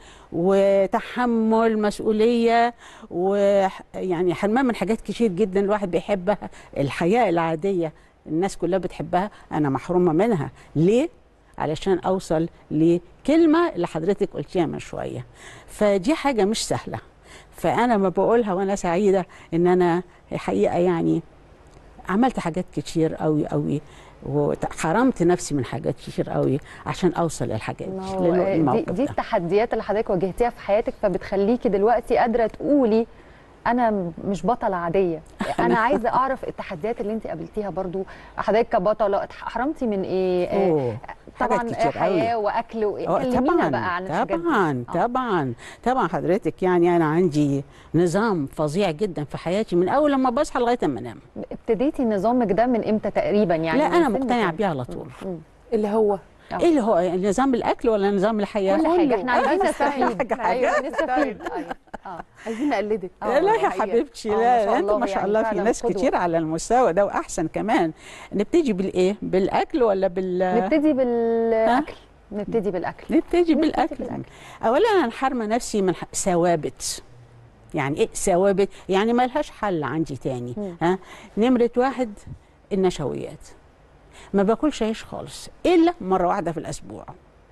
وتحمل مسؤولية ويعني حرمان من حاجات كتير جدا الواحد بيحبها الحياة العادية الناس كلها بتحبها أنا محرومة منها ليه؟ علشان أوصل لكلمة اللي حضرتك قلتيها من شوية فدي حاجة مش سهلة فأنا ما بقولها وأنا سعيدة إن أنا الحقيقة يعني عملت حاجات كتير قوي قوي وحرمت نفسي من حاجات كتير قوي عشان اوصل للحاجات ما دي هو لل- دي, الموقف دي ده. التحديات اللي حضرتك واجهتيها في حياتك فبتخليكي دلوقتي قادره تقولي انا م- مش بطله عاديه انا عايزه اعرف التحديات اللي انت قابلتيها برضو حضرتك كبطله حرمتي من ايه آه، أوه، حاجات طبعا كتير حياه قوي. واكل وايه آه، كلمينا بقى عن الحاجات دي طبعا آه. طبعا طبعا حضرتك يعني انا عندي نظام فظيع جدا في حياتي من اول لما بصحى لغايه ما انام ابتديتي نظامك ده من امتى تقريبا يعني لا من انا سن مقتنعه كام؟ بيه على طول اللي هو آه. ايه اللي هو يعني نظام الاكل ولا نظام الحياه كل حاجه احنا عايزين كله. نستفيد حاجة- ايوه حاجة. نستفيد ايوه اه عايزين نقلدك آه، لا لا يا حقيقة. حبيبتي آه، ما لا شاء انتوا الله ما شاء يعني الله في فعلاً ناس قدوة. كتير على المستوى ده واحسن كمان نبتدي بالايه بالاكل ولا بال نبتدي بالاكل نبتدي بالاكل نبتدي بالاكل بالأكل. اولا انا حارمه نفسي من ح- ثوابت يعني ايه ثوابت يعني ما لهاش حل عندي تاني ها نمره واحد النشويات ما باكلش عيش خالص الا مره واحده في الاسبوع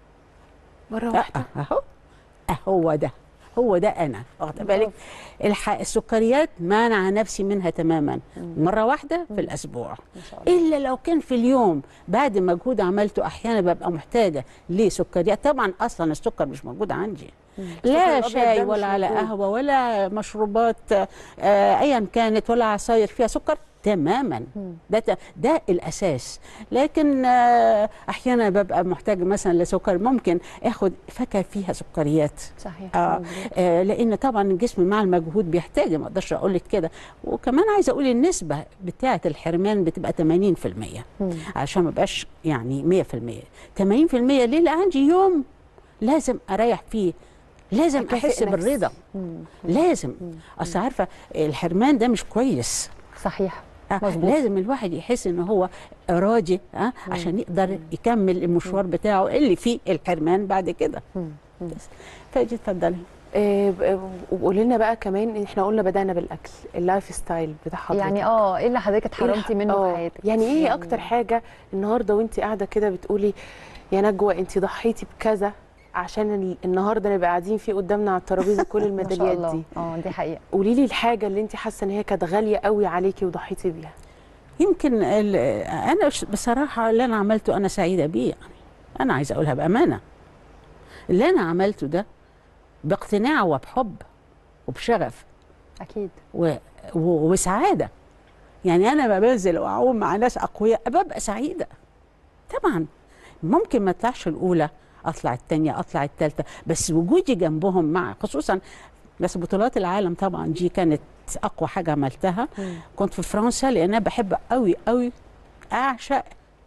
مره لا واحده اهو هو ده هو ده انا واخده بالك الح... السكريات مانعه نفسي منها تماما مره واحده في الاسبوع ما شاء الله الا لو كان في اليوم بعد مجهود عملته احيانا ببقى محتاجه لسكريات طبعا اصلا السكر مش موجود عندي لا الأبيض شاي ده مش ولا على موجود. قهوه ولا مشروبات آه، ايا كانت ولا عصاير فيها سكر تماما ده ت- ده الاساس لكن آه، احيانا ببقى محتاج مثلا لسكر ممكن اخد فاكهه فيها سكريات صحيح آه مظبوط. آه لان طبعا الجسم مع المجهود بيحتاج ما اقدرش اقول لك كده وكمان عايزه اقول النسبه بتاعه الحرمان بتبقى 80% عشان ما بقاش يعني 100% 80% ليه لأن عندي يوم لازم اريح فيه لازم أكافئ احس نفسي. بالرضا لازم اصل عارفه الحرمان ده مش كويس صحيح آه، مظبوط. لازم الواحد يحس ان هو راضي آه عشان يقدر يكمل المشوار بتاعه اللي فيه الحرمان بعد كده بس. فاجي اتفضلي آه، ب- وقولي لنا بقى كمان احنا قلنا بدانا بالاكل اللايف ستايل بتاع حضرتك يعني اه ايه اللي حضرتك إيه الح- اتحرمتي منه آه، في حياتك يعني ايه اكتر حاجه النهارده وانت قاعده كده بتقولي يا نجوى انت ضحيتي بكذا عشان ال- النهارده نبقى قاعدين فيه قدامنا على الترابيزه كل ما شاء الميداليات الله دي اه دي حقيقه قولي لي الحاجه اللي انت حاسه ان هي كانت غاليه قوي عليكي وضحيتي بيها يمكن ال- انا ش- بصراحه اللي انا عملته انا سعيده بيه يعني انا عايزه اقولها بامانه اللي انا عملته ده باقتناع وبحب وبشغف اكيد و... و... وسعاده يعني انا ما بنزل واعوم مع ناس اقوياء ببقى سعيده طبعا ممكن ما اطلعش الاولى اطلع الثانيه اطلع الثالثه بس وجودي جنبهم مع خصوصا بس بطولات العالم طبعا دي كانت اقوى حاجه عملتها كنت في فرنسا لان انا بحب قوي قوي اعشق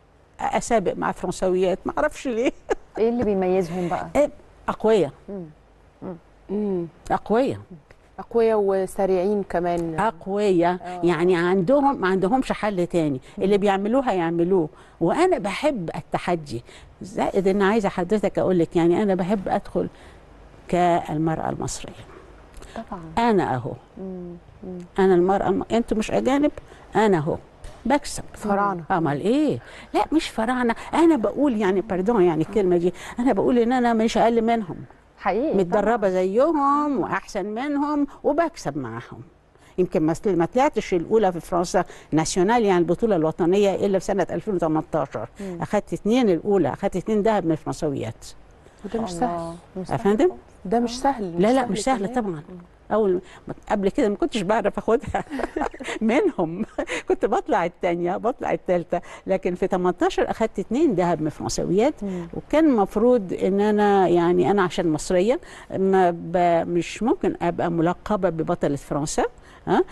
اسابق مع فرنسويات ما اعرفش ليه ايه اللي بيميزهم بقى اقوياء امم اقوياء اقوياء وسريعين كمان اقوياء يعني عندهم ما عندهمش حل تاني اللي بيعملوه هيعملوه وانا بحب التحدي زائد ان عايزه حضرتك اقول لك يعني انا بحب ادخل كالمراه المصريه طبعا انا اهو انا المراه الم... انتوا مش اجانب انا اهو بكسب فراعنة. امال ايه لا مش فراعنه انا بقول يعني باردون يعني الكلمه دي انا بقول ان انا مش اقل منهم حقيقي متدربه زيهم واحسن منهم وبكسب معاهم يمكن ما ما طلعتش الاولى في فرنسا ناسيونال يعني البطوله الوطنيه الا في سنه 2018 اخذت اثنين الاولى اخذت اثنين ذهب من الفرنسويات وده مش سهل يا فندم ده مش سهل لا لا مش سهله كمان. طبعا اول ما- قبل كده ما كنتش بعرف اخدها منهم كنت بطلع الثانيه بطلع الثالثه لكن في 18 اخدت اثنين ذهب من فرنسويات وكان المفروض ان انا يعني انا عشان مصريه ما ب... مش ممكن ابقى ملقبه ببطله فرنسا ها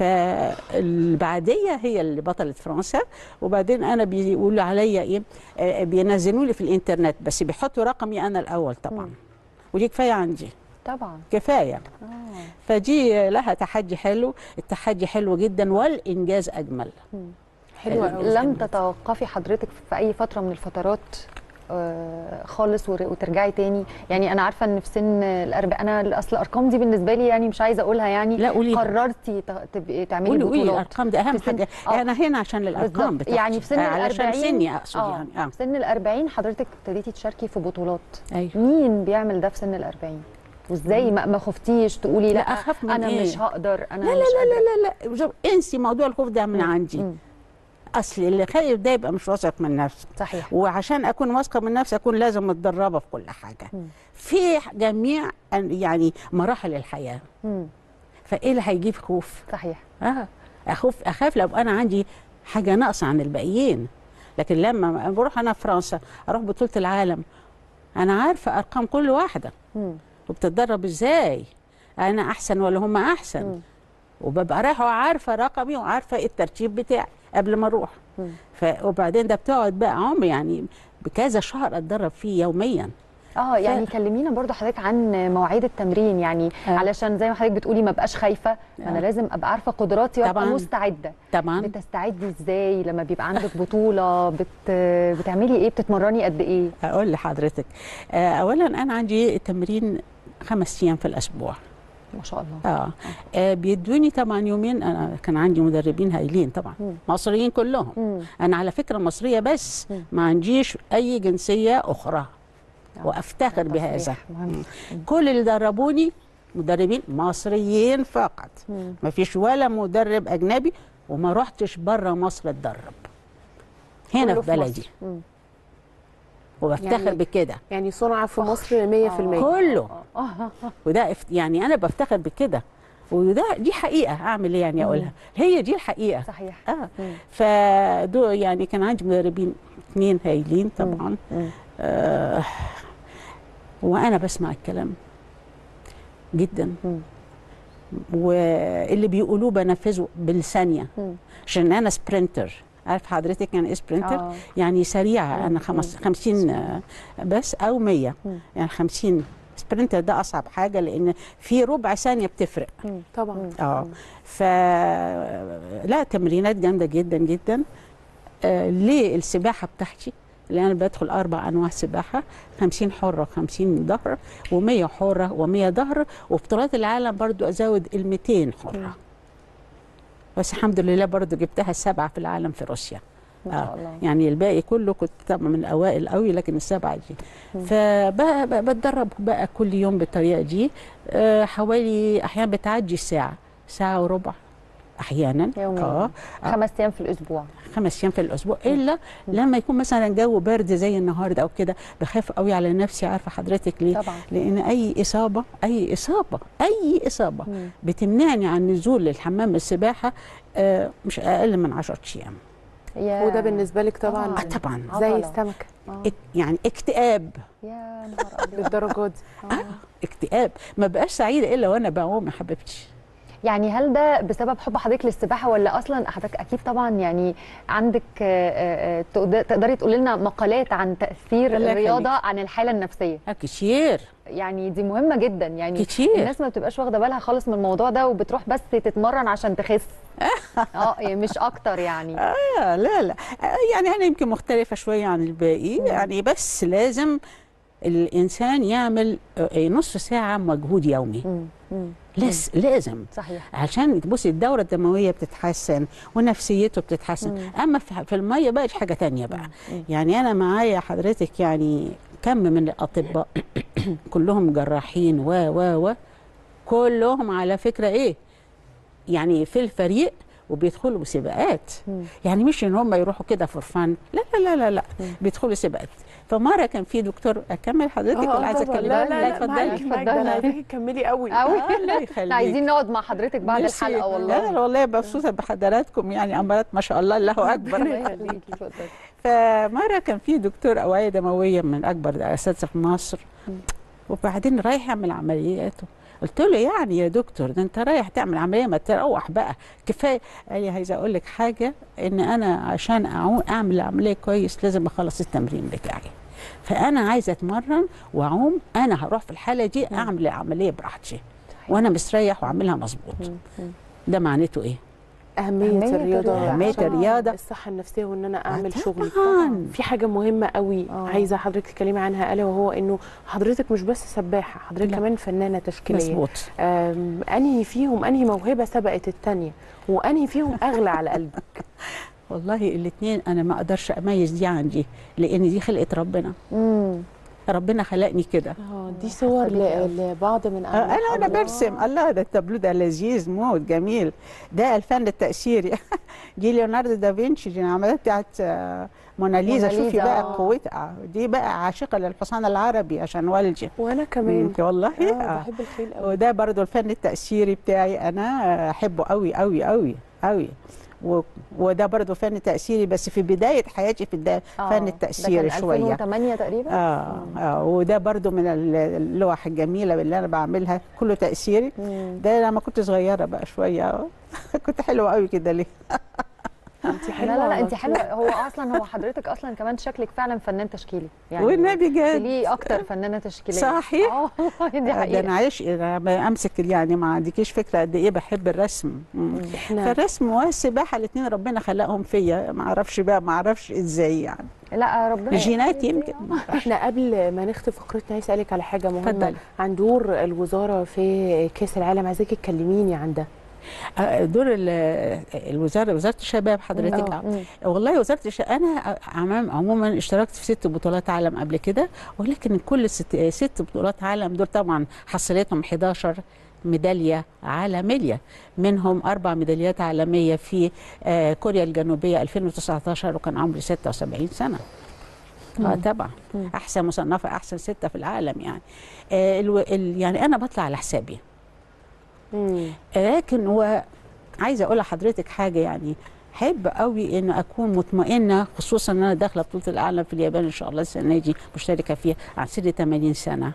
فالبعديه هي اللي بطله فرنسا وبعدين انا بيقولوا عليا ايه آه، بينزلوا لي في الانترنت بس بيحطوا رقمي انا الاول طبعا ودي كفايه عندي طبعا كفايه فدي لها تحدي حلو التحدي حلو جدا والانجاز اجمل حلوه قوي لم تتوقفي حضرتك في اي فتره من الفترات آه، خالص ور- وترجعي تاني يعني انا عارفه ان في سن الأربع انا اصل الارقام دي بالنسبه لي يعني مش عايزه اقولها يعني لا، قوليها. قررتي ت- تبقي تعملي قولي قولي بطولات الارقام دي اهم في سن- حاجه آه. انا هنا عشان الارقام بالظبط. بتاعتي يعني في سن آه، علشان الأربعين سني اقصد يعني اه في سن الأربعين حضرتك ابتديتي تشاركي في بطولات ايوه مين بيعمل ده في سن الأربعين وازاي ما, ما خفتيش تقولي لا, لا، أخاف من انا إيه؟ مش هقدر انا لا لا مش لا قادرة. لا لا لا انسي موضوع الخوف ده من عندي مم. اصل اللي خايف ده يبقى مش واثق من نفسه صحيح وعشان اكون واثقه من نفسي اكون لازم متدربه في كل حاجه في جميع أن- يعني مراحل الحياه مم. فايه اللي هيجيب خوف صحيح اه اخوف اخاف لو انا عندي حاجه ناقصه عن الباقيين لكن لما بروح انا فرنسا اروح بطوله العالم انا عارفه ارقام كل واحده مم. وبتتدرب ازاي انا احسن ولا هم احسن مم. وببقى رايحه وعارفه رقمي وعارفه إيه الترتيب بتاعي قبل ما اروح مم. ف... وبعدين ده بتقعد بقى عمر يعني بكذا شهر اتدرب فيه يوميا اه يعني كلمينا برضو حضرتك عن مواعيد التمرين يعني آه. علشان زي ما حضرتك بتقولي ما بقاش خايفه ما انا آه. لازم ابقى عارفه قدراتي وابقى طبعاً. مستعده طبعا بتستعدي ازاي لما بيبقى عندك بطوله بت... بتعملي ايه بتتمرني قد ايه اقول لحضرتك آه، اولا انا عندي تمرين خمس ايام في الاسبوع ما شاء الله اه, آه بيدوني طبعا يومين انا كان عندي مدربين هايلين طبعا مم. مصريين كلهم مم. انا على فكره مصريه بس مم. ما عنديش اي جنسيه اخرى آه. وافتخر بهذا تصريح مهم. كل اللي دربوني مدربين مصريين فقط مم. ما فيش ولا مدرب اجنبي وما رحتش بره مصر اتدرب هنا كله في في بلدي مصر. مم. وبفتخر يعني- بكده يعني صنع في مصر 100% كله آه. وده افت- يعني انا بفتخر بكده وده دي حقيقه اعمل ايه يعني اقولها هي دي الحقيقه صحيح اه مم. فدو يعني كان عندي مدربين اثنين هايلين طبعا مم. آه وانا بسمع الكلام جدا مم. واللي بيقولوه بنفذه بالثانيه مم. عشان انا سبرنتر عارف حضرتك يعني ايه سبرنتر آه. يعني سريعه انا خمس 50 آه، بس او 100 مم. يعني 50 سبرنتر ده اصعب حاجه لان في ربع ثانيه بتفرق طبعا اه ف لا تمرينات جامده جدا جدا آه ليه السباحه بتاعتي اللي انا بدخل اربع انواع سباحه 50 حره و50 ظهر و100 حره و100 ظهر وبطولات العالم برضو ازود ال 200 حره بس الحمد لله برضو جبتها السبعه في العالم في روسيا ما شاء الله يعني الباقي كله كنت طبعا من الاوائل قوي لكن السبعه دي فبتدرب بقى كل يوم بالطريقه دي آه، حوالي احيانا بتعدي الساعه ساعه وربع احيانا يوميا اه خمس ايام في الاسبوع خمس ايام في الاسبوع الا لما يكون مثلا جو برد زي النهارده او كده بخاف قوي على نفسي عارفه حضرتك ليه طبعا لان اي اصابه اي اصابه اي اصابه مم. بتمنعني عن نزول للحمام السباحه آه، مش اقل من 10 ايام يا وده بالنسبه لك طبعا طبعاً. آه، طبعا زي عضلة. السمكه آه. اك- يعني اكتئاب يا نهار ابيض للدرجه دي آه. اكتئاب ما بقاش سعيده الا وانا بعوم يا حبيبتي يعني هل ده بسبب حب حضرتك للسباحه ولا اصلا حضرتك اكيد طبعا يعني عندك آه، آه، آه، تقد- تقدري تقولي لنا مقالات عن تاثير الله الرياضه يخليك. عن الحاله النفسيه آه، كتير يعني دي مهمه جدا يعني كتير. الناس ما بتبقاش واخده بالها خالص من الموضوع ده وبتروح بس تتمرن عشان تخس اه يعني مش اكتر يعني آه لا لا آه يعني انا يمكن مختلفه شويه عن الباقي يعني بس لازم الانسان يعمل آه، نص ساعه مجهود يومي مم. مم. لس لازم صحيح عشان بصي الدورة الدموية بتتحسن ونفسيته بتتحسن أما في في المية بقى دي حاجة تانية بقى يعني أنا معايا حضرتك يعني كم من الأطباء كلهم جراحين و و و كلهم على فكرة إيه يعني في الفريق وبيدخلوا سباقات يعني مش ان هم يروحوا كده فور فن لا لا لا لا, لا. بيدخلوا سباقات فمره كان في دكتور اكمل حضرتك ولا عايزه طبعاً. اتكلم لا لا لا اتفضلي معاكي معاكي اتفضلي. انا عايزاكي تكملي قوي قوي آه، الله يخليك. عايزين نقعد مع حضرتك بعد ميرسي. الحلقه والله لا لا والله مبسوطه بحضراتكم يعني امارات ما شاء الله الله اكبر ربنا يخليكي اتفضلي فمره كان في دكتور اوعيه دمويه من اكبر الاساتذه في مصر وبعدين رايح يعمل عملياته قلت له يعني يا دكتور ده انت رايح تعمل عمليه ما تروح بقى كفايه قال لي عايزه اقول لك حاجه ان انا عشان أعو- اعمل عمليه كويس لازم اخلص التمرين بتاعي فانا عايزه اتمرن واعوم انا هروح في الحاله دي اعمل العمليه براحتي وانا مستريح واعملها مظبوط ده معناته ايه أهمية, أهمية الرياضة الرياضة. أهمية عشان الرياضة. الصحة النفسية وإن أنا أعمل طبعاً. شغلي طبعاً. في حاجة مهمة قوي آه. عايزة حضرتك تتكلمي عنها ألا وهو إنه حضرتك مش بس سباحة حضرتك لا. كمان فنانة تشكيلية مظبوط أم، أنهي فيهم أنهي موهبة سبقت التانية وأنهي فيهم أغلى على قلبك والله الاثنين انا ما اقدرش اميز دي عن دي لان دي خلقه ربنا امم ربنا خلقني كده اه دي صور ل- لبعض من آه، أعمال انا وانا حضرتك. برسم الله ده التابلو ده لذيذ موت جميل ده الفن التاثيري دي ليوناردو دافنشي دي العمليات بتاعت آه، موناليزا موناليزا، شوفي بقى آه. قوتها دي بقى عاشقه للحصان العربي عشان والدي وأنا كمان انت والله اه آه. بحب الخيل قوي وده برضو الفن التأثيري بتاعي أنا أحبه قوي قوي قوي قوي و... وده برضو فن تأثيري بس في بداية حياتي في الدا... فن التأثيري ده كان شوية 2008 تقريبا آه, آه وده برضو من ال- اللوح الجميلة اللي أنا بعملها كله تأثيري مم. ده لما كنت صغيرة بقى شوية كنت حلوة قوي كده ليه انت لا حلوة لا لا على انت طول. حلوه هو اصلا هو حضرتك اصلا كمان شكلك فعلا فنان تشكيلي يعني والنبي جد ليه اكتر فنانه تشكيليه صحيح. اه والله دي ده أنا حقيقه عايش أنا امسك يعني ما عندكيش فكره قد ايه بحب الرسم مم. احنا فالرسم والسباحه الاثنين ربنا خلقهم فيا ما اعرفش بقى ما اعرفش ازاي يعني لا ربنا جينات يمكن احنا قبل ما نختم فقرتنا عايز اسالك على حاجه مهمه اتفضلي. عن دور الوزاره في كاس العالم عايزاكي تكلميني عن ده آه، دور ال- الوزاره وزاره الشباب حضرتك آه. آه. والله وزاره الشباب انا عمام عموما اشتركت في ست بطولات عالم قبل كده ولكن كل ست, ست بطولات عالم دول طبعا حصلتهم 11 ميداليه عالميه منهم اربع ميداليات عالميه في آه، كوريا الجنوبيه 2019 وكان عمري 76 سنه اه طبعا احسن مصنفه احسن سته في العالم يعني آه الو... ال... يعني انا بطلع على حسابي مم. لكن وعايزه اقول لحضرتك حاجه يعني احب قوي ان اكون مطمئنه خصوصا ان انا داخله بطوله العالم في اليابان ان شاء الله السنه دي مشتركه فيها عن سن 80 سنه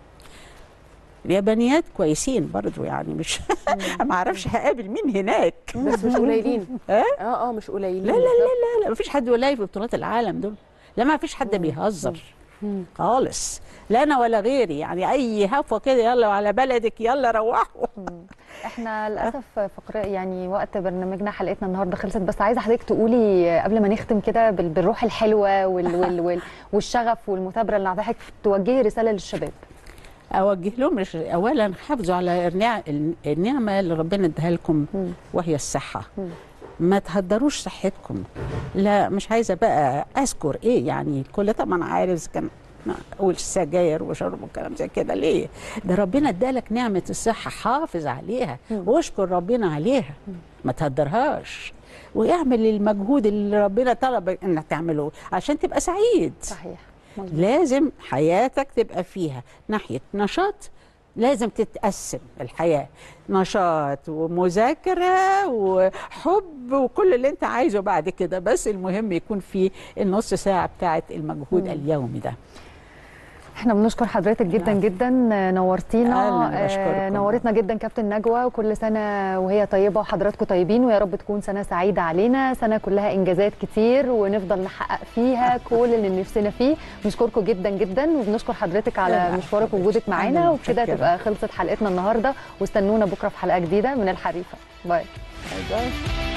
اليابانيات كويسين برضو يعني مش ما اعرفش هقابل مين هناك بس مش قليلين اه اه اه مش قليلين لا لا لا لا ما فيش حد قليل في بطولات العالم دول لا ما فيش حد بيهزر مم. خالص لا انا ولا غيري يعني اي هفوه كده يلا على بلدك يلا روحوا احنا للاسف فقر يعني وقت برنامجنا حلقتنا النهارده خلصت بس عايزه حضرتك تقولي قبل ما نختم كده بال- بالروح الحلوه وال وال وال والشغف والمثابره اللي حضرتك توجهي رساله للشباب اوجه لهم رش- اولا حافظوا على النع- النعمه اللي ربنا اداها لكم وهي الصحه ما تهدروش صحتكم لا مش عايزه بقى اذكر ايه يعني الكل طبعا عارف إذا كان اقول سجاير وشرب وكلام زي كده ليه ده ربنا ادالك نعمه الصحه حافظ عليها واشكر ربنا عليها ما تهدرهاش واعمل المجهود اللي ربنا طلب انك تعمله عشان تبقى سعيد صحيح لازم حياتك تبقى فيها ناحية نشاط لازم تتقسم الحياة نشاط ومذاكرة وحب وكل اللي انت عايزه بعد كده بس المهم يكون في النص ساعة بتاعت المجهود اليومي ده احنا بنشكر حضرتك جدا جدا نورتينا أهلاً، بشكركم. آه، نورتنا جدا كابتن نجوى وكل سنه وهي طيبه وحضراتكم طيبين ويا رب تكون سنه سعيده علينا سنه كلها انجازات كتير ونفضل نحقق فيها كل اللي نفسنا فيه بنشكركم جدا جدا وبنشكر حضرتك على لا، مشوارك ووجودك أهلاً، معانا وبكده متشكرة. تبقى خلصت حلقتنا النهارده واستنونا بكره في حلقه جديده من الحريفه باي باي باي